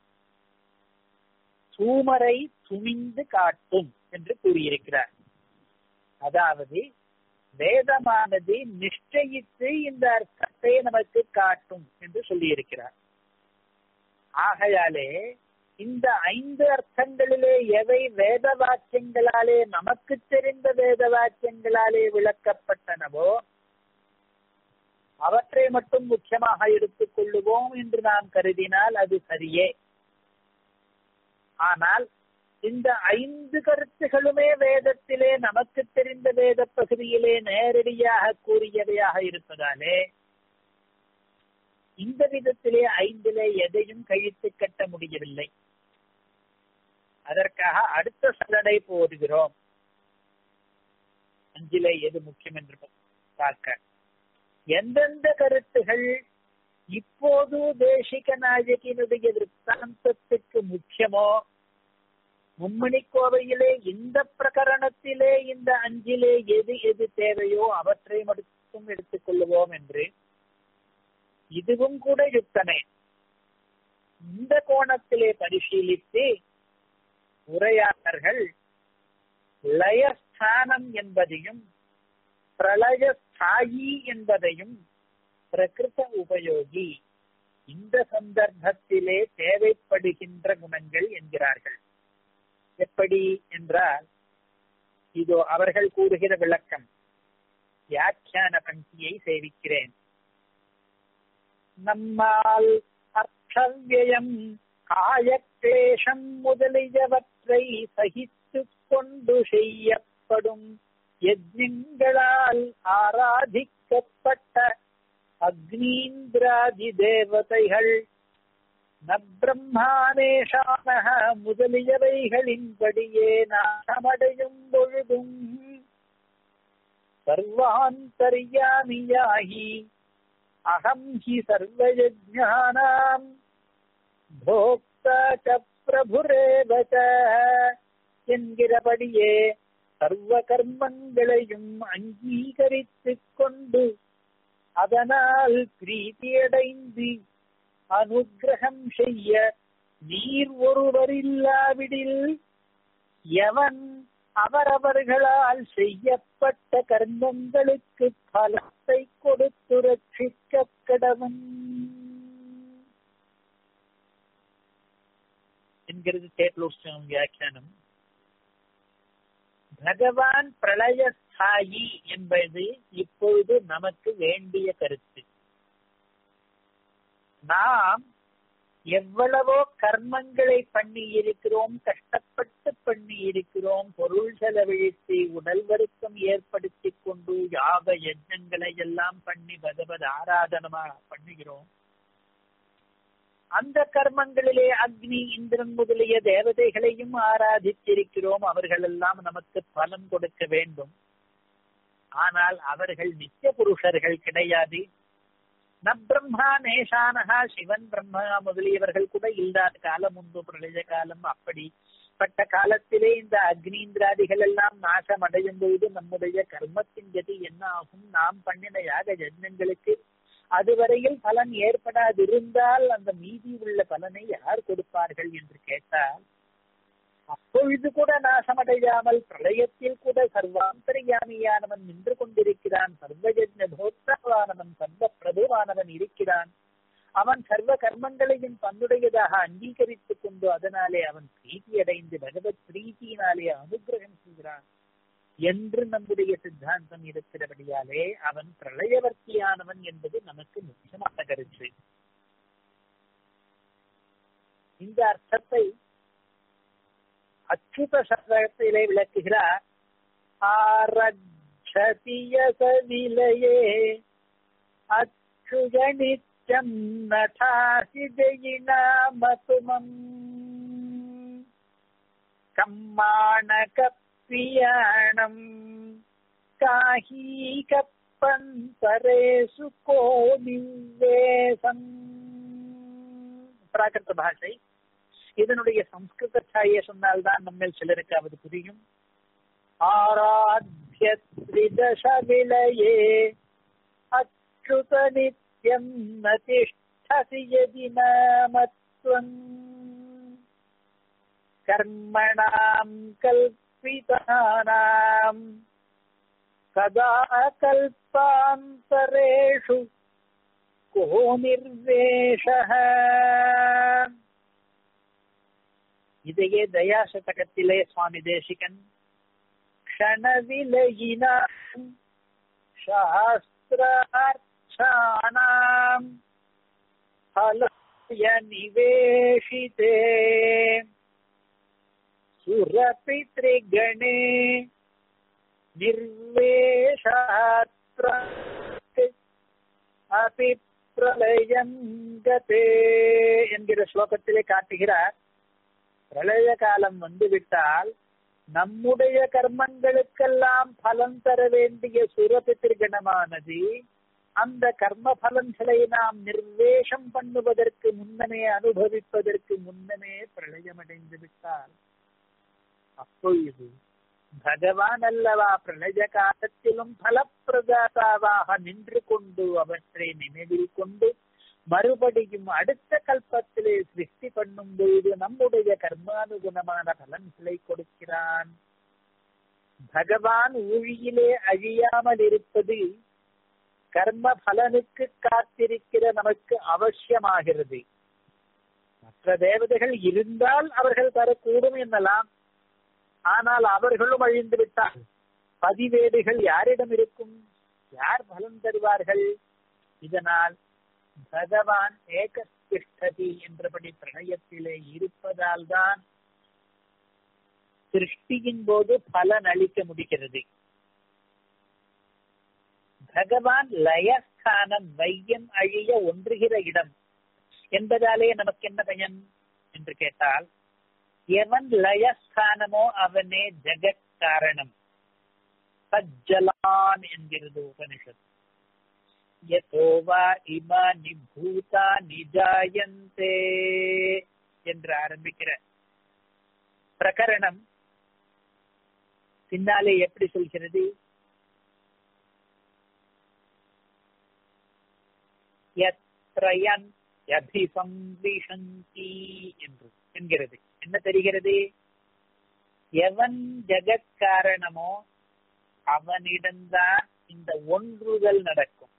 சூமரை துணிந்து காட்டும் என்று கூறியிருக்கிறார் அதாவது வேதமானது நிச்சயித்து இந்த அர்த்தத்தை நமக்கு காட்டும் என்று சொல்லியிருக்கிறார் ஆகையாலே இந்த ஐந்து அர்த்தங்களிலே எவை வேத வாக்கியங்களாலே நமக்கு தெரிந்த வேத வாக்கியங்களாலே விளக்கப்பட்டனவோ அவற்றை மட்டும் முக்கியமாக எடுத்துக் கொள்ளுவோம் என்று நாம் கருதினால் அது சரியே ஆனால் இந்த ஐந்து கருத்துகளுமே வேதத்திலே நமக்கு தெரிந்த வேத பகுதியிலே நேரடியாக கூறியவையாக இருப்பதாலே இந்த விதத்திலே ஐந்திலே எதையும் கழித்து கட்ட முடியவில்லை அதற்காக அடுத்த சலடை போடுகிறோம் அஞ்சிலே எது முக்கியம் என்று பார்க்க எந்தெந்த கருத்துகள் இப்போது தேசிக நாயகியினுடைய விற்த்தாந்தத்துக்கு முக்கியமோ மும்மணி கோவையிலே இந்த பிரகரணத்திலே இந்த அஞ்சிலே எது எது தேவையோ அவற்றை மட்டும் எடுத்துக் கொள்ளுவோம் என்று இதுவும் கூட யுக்தமே இந்த கோணத்திலே பரிசீலித்து உரையாளர்கள் லயஸ்தானம் என்பதையும் பிரளயஸ்தாயி என்பதையும் பிரகிருத உபயோகி இந்த சந்தர்ப்பத்திலே தேவைப்படுகின்ற குணங்கள் என்கிறார்கள் எப்படி என்றால் இதோ அவர்கள் கூறுகிற விளக்கம் வியாக்கியான பங்கியை சேவிக்கிறேன் நம்மால் அர்த்தவியம் காயக்லேஷம் முதலியவற்றை சகித்து கொண்டு செய்யப்படும் யஜ்ஞங்களால் ஆராதிக்கப்பட்ட அக்னீந்திராதி தேவதைகள் நப்ரம்மானேஷான முதலியவைகளின்படியே நாசமடையும் பொழுதும் சர்வாந்தர்யாமியாகி அகம் ஹி சர்வயஜானாம் போக்தா ச பிரபுரேவச என்கிறபடியே சர்வ கர்மங்களையும் அங்கீகரித்துக் கொண்டு அதனால் பிரீதியடைந்து அனுகிரகம் செய்ய நீர் ஒருவரில்லாவிடில் எவன் அவரவர்களால் செய்யப்பட்ட கர்மங்களுக்கு பலத்தை கொடுத்து ரட்சிக்க கடவன் என்கிறது தேட்லோஸ்டம் வியாக்கியானம் பகவான் பிரளயஸ்தாயி என்பது இப்பொழுது நமக்கு வேண்டிய கருத்து நாம் எவ்வளவோ கர்மங்களை பண்ணி இருக்கிறோம் கஷ்டப்பட்டு பண்ணி இருக்கிறோம் பொருள் செலவழித்து உடல் வருத்தம் ஏற்படுத்தி கொண்டு யாக யஜ்னங்களை எல்லாம் பண்ணி பகவத் ஆராதனமா பண்ணுகிறோம் அந்த கர்மங்களிலே அக்னி இந்திரன் முதலிய தேவதைகளையும் ஆராதித்திருக்கிறோம் அவர்கள் எல்லாம் நமக்கு பலன் கொடுக்க வேண்டும் ஆனால் அவர்கள் நித்திய புருஷர்கள் கிடையாது ந பிரம்மா நேஷானகா சிவன் பிரம்மா முதலியவர்கள் கூட இல்லாத காலம் உண்டு பிரளய காலம் அப்படிப்பட்ட காலத்திலே இந்த அக்னீந்திராதிகள் எல்லாம் நாசம் அடையும் பொழுது நம்முடைய கர்மத்தின் கதி என்ன ஆகும் நாம் பண்ணின யாக யஜ்னங்களுக்கு அதுவரையில் பலன் ஏற்படாதிருந்தால் அந்த மீதி உள்ள பலனை யார் கொடுப்பார்கள் என்று கேட்டால் அப்பொழுது கூட நாசமடையாமல் பிரளயத்தில் கூட சர்வாந்தரியாமியானவன் நின்று கொண்டிருக்கிறான் சர்வஜன்ய போக்தாவானவன் சர்வ பிரபுவானவன் இருக்கிறான் அவன் சர்வ கர்மங்களையும் தன்னுடையதாக அங்கீகரித்துக் கொண்டு அதனாலே அவன் பிரீத்தி அடைந்து பகவத் பிரீத்தியினாலே அனுகிரகம் செய்கிறான் என்று நம்முடைய சித்தாந்தம் இருக்கிறபடியாலே அவன் பிரளயவர்த்தியானவன் என்பது நமக்கு முக்கியமான கருத்து இந்த அர்த்தத்தை அச்சுத சதகத்திலே விளக்குகிறார் ஆரட்சதியசவிலையே அச்சுக நித்யம் நடாசி ஜெயினாமதுமம் கம்மாணகப்பியாணம் காஹீகப்பந்தரேசு கோனிவேசம் பிராகிருத பாஷை இதனுடைய சம்ஸ்கிருத சாயை சொன்னால்தான் நம்மில் சிலருக்காவது புரியும் ஆராத்திய திரிதச விலையே அச்சுத நித்யம் நதிஷ்டசி யதி நாமத்வம் கர்மணாம் கல்பிதானாம் கதா கல்பாந்தரேஷு கோ நிர்வேஷः இதையே தயாசதகத்திலே சுவாமி தேசிகன் க்ஷணவிலயினாம் சாஸ்திரார்த்தானாம் ஃபலய நிவேஷிதே சுரபித்ரிகணே நிர்வேஷாத்ர அபி பிரளயம் கதே என்கிற ஸ்லோகத்திலே காட்டுகிறார் பிரளய காலம் வந்துவிட்டால் நம்முடைய கர்மங்களுக்கெல்லாம் பலன் தர வேண்டிய சுரபித்திருகணமானது அந்த கர்ம பலன்களை நாம் நிர்வேஷம் பண்ணுவதற்கு முன்னமே அனுபவிப்பதற்கு முன்னமே பிரளயமடைந்து விட்டால் அப்பொழுது பகவான் அல்லவா பிரளய காலத்திலும் பலப்பிரதாதாவாக நின்று கொண்டு அவற்றை நினைவில் கொண்டு மறுபடியும் அடுத்த கல்பத்திலே சிருஷ்டி பண்ணும் பொழுது நம்முடைய கர்மானுகுணமான பலன்களை கொடுக்கிறான் பகவான் ஊழியிலே அழியாமல் இருப்பது கர்ம பலனுக்கு காத்திருக்கிற நமக்கு அவசியமாகிறது மற்ற தேவதைகள் இருந்தால் அவர்கள் தரக்கூடும் என்னலாம் ஆனால் அவர்களும் அழிந்து விட்டால் பதிவேடுகள் யாரிடம் இருக்கும் யார் பலன் தருவார்கள் இதனால் பகவான் ஏகஸ்திஷ்டதி என்றபடி பிரணயத்திலே இருப்பதால் தான் சிருஷ்டியின் போது பலன் அளிக்க முடிகிறது பகவான் லயஸ்தானம் வையம் அழிய ஒன்றுகிற இடம் என்பதாலே நமக்கு என்ன பயன் என்று கேட்டால் எவன் லயஸ்தானமோ அவனே ஜெகத் காரணம் சஜ்ஜலான் என்கிறது உபனிஷத் யதோவா இமானி பூதா நிஜாயந்தே என்று ஆரம்பிக்கிற பிரகரணம் பின்னாலே எப்படி சொல்கிறது யத்ரயன் யபிசம்விஷந்தி என்று என்கிறது என்ன தெரிகிறது எவன் ஜெகத் காரணமோ அவனிடம்தான் இந்த ஒன்றுதல் நடக்கும்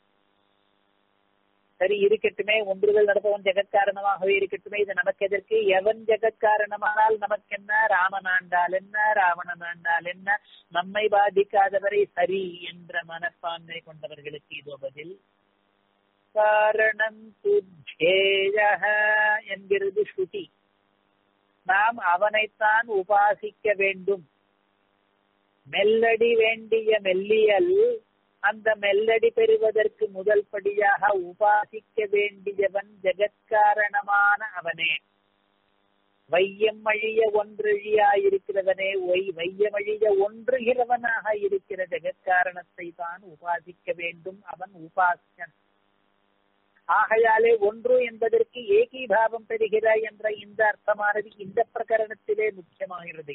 சரி இருக்கட்டுமே ஒன்றுதல் நடப்பவன் ஜெகத்காரணமாகவே இருக்கட்டுமே இது நமக்கு எதற்கு எவன் ஜெகத்காரணமானால் நமக்கு என்ன ராமன் ஆண்டால் என்ன ராவணன் ஆண்டால் என்ன நம்மை பாதிக்காதவரை சரி என்ற மனப்பான்மை கொண்டவர்களுக்கு இதோ பதில் காரணம் துஜேய என்கிறது ஸ்ருதி நாம் அவனைத்தான் உபாசிக்க வேண்டும் மெல்லடி வேண்டிய மெல்லியல் அந்த மெல்லடி பெறுவதற்கு முதல் படியாக உபாசிக்க வேண்டியவன் ஜெகத்காரணமான அவனே வையம் அழிய ஒன்றழியாயிருக்கிறவனே ஒய் வையமழிய ஒன்றுகிறவனாக இருக்கிற ஜெகத்காரணத்தை தான் உபாசிக்க வேண்டும் அவன் உபாசன் ஆகையாலே ஒன்று என்பதற்கு ஏகீபாவம் பெறுகிற என்ற இந்த அர்த்தமானது இந்த பிரகரணத்திலே முக்கியமாகிறது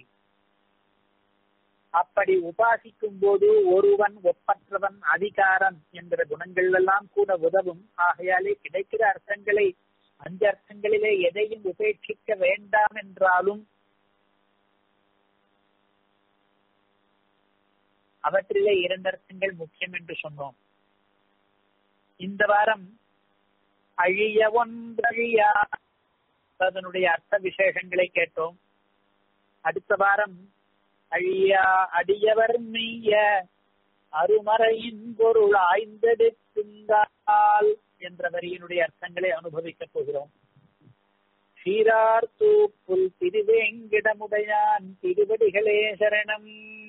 அப்படி உபாசிக்கும் போது ஒருவன் ஒப்பற்றவன் அதிகாரம் என்ற குணங்கள் எல்லாம் கூட உதவும் ஆகையாலே கிடைக்கிற அர்த்தங்களை அஞ்சு அர்த்தங்களிலே எதையும் உபேட்சிக்க வேண்டாம் என்றாலும் அவற்றிலே இரண்டு அர்த்தங்கள் முக்கியம் என்று சொன்னோம் இந்த வாரம் அழிய ஒன்றழியா அதனுடைய அர்த்த விசேஷங்களை கேட்டோம் அடுத்த வாரம் அழியா அடியவர் மெய்ய அருமறையின் பொருள் ஆய்ந்தெடுத்துங்கால் என்ற வரியினுடைய அர்த்தங்களை அனுபவிக்கப் போகிறோம் சீரார் தூப்புல் திருவேங்கிடமுடையான் திருவடிகளே சரணம்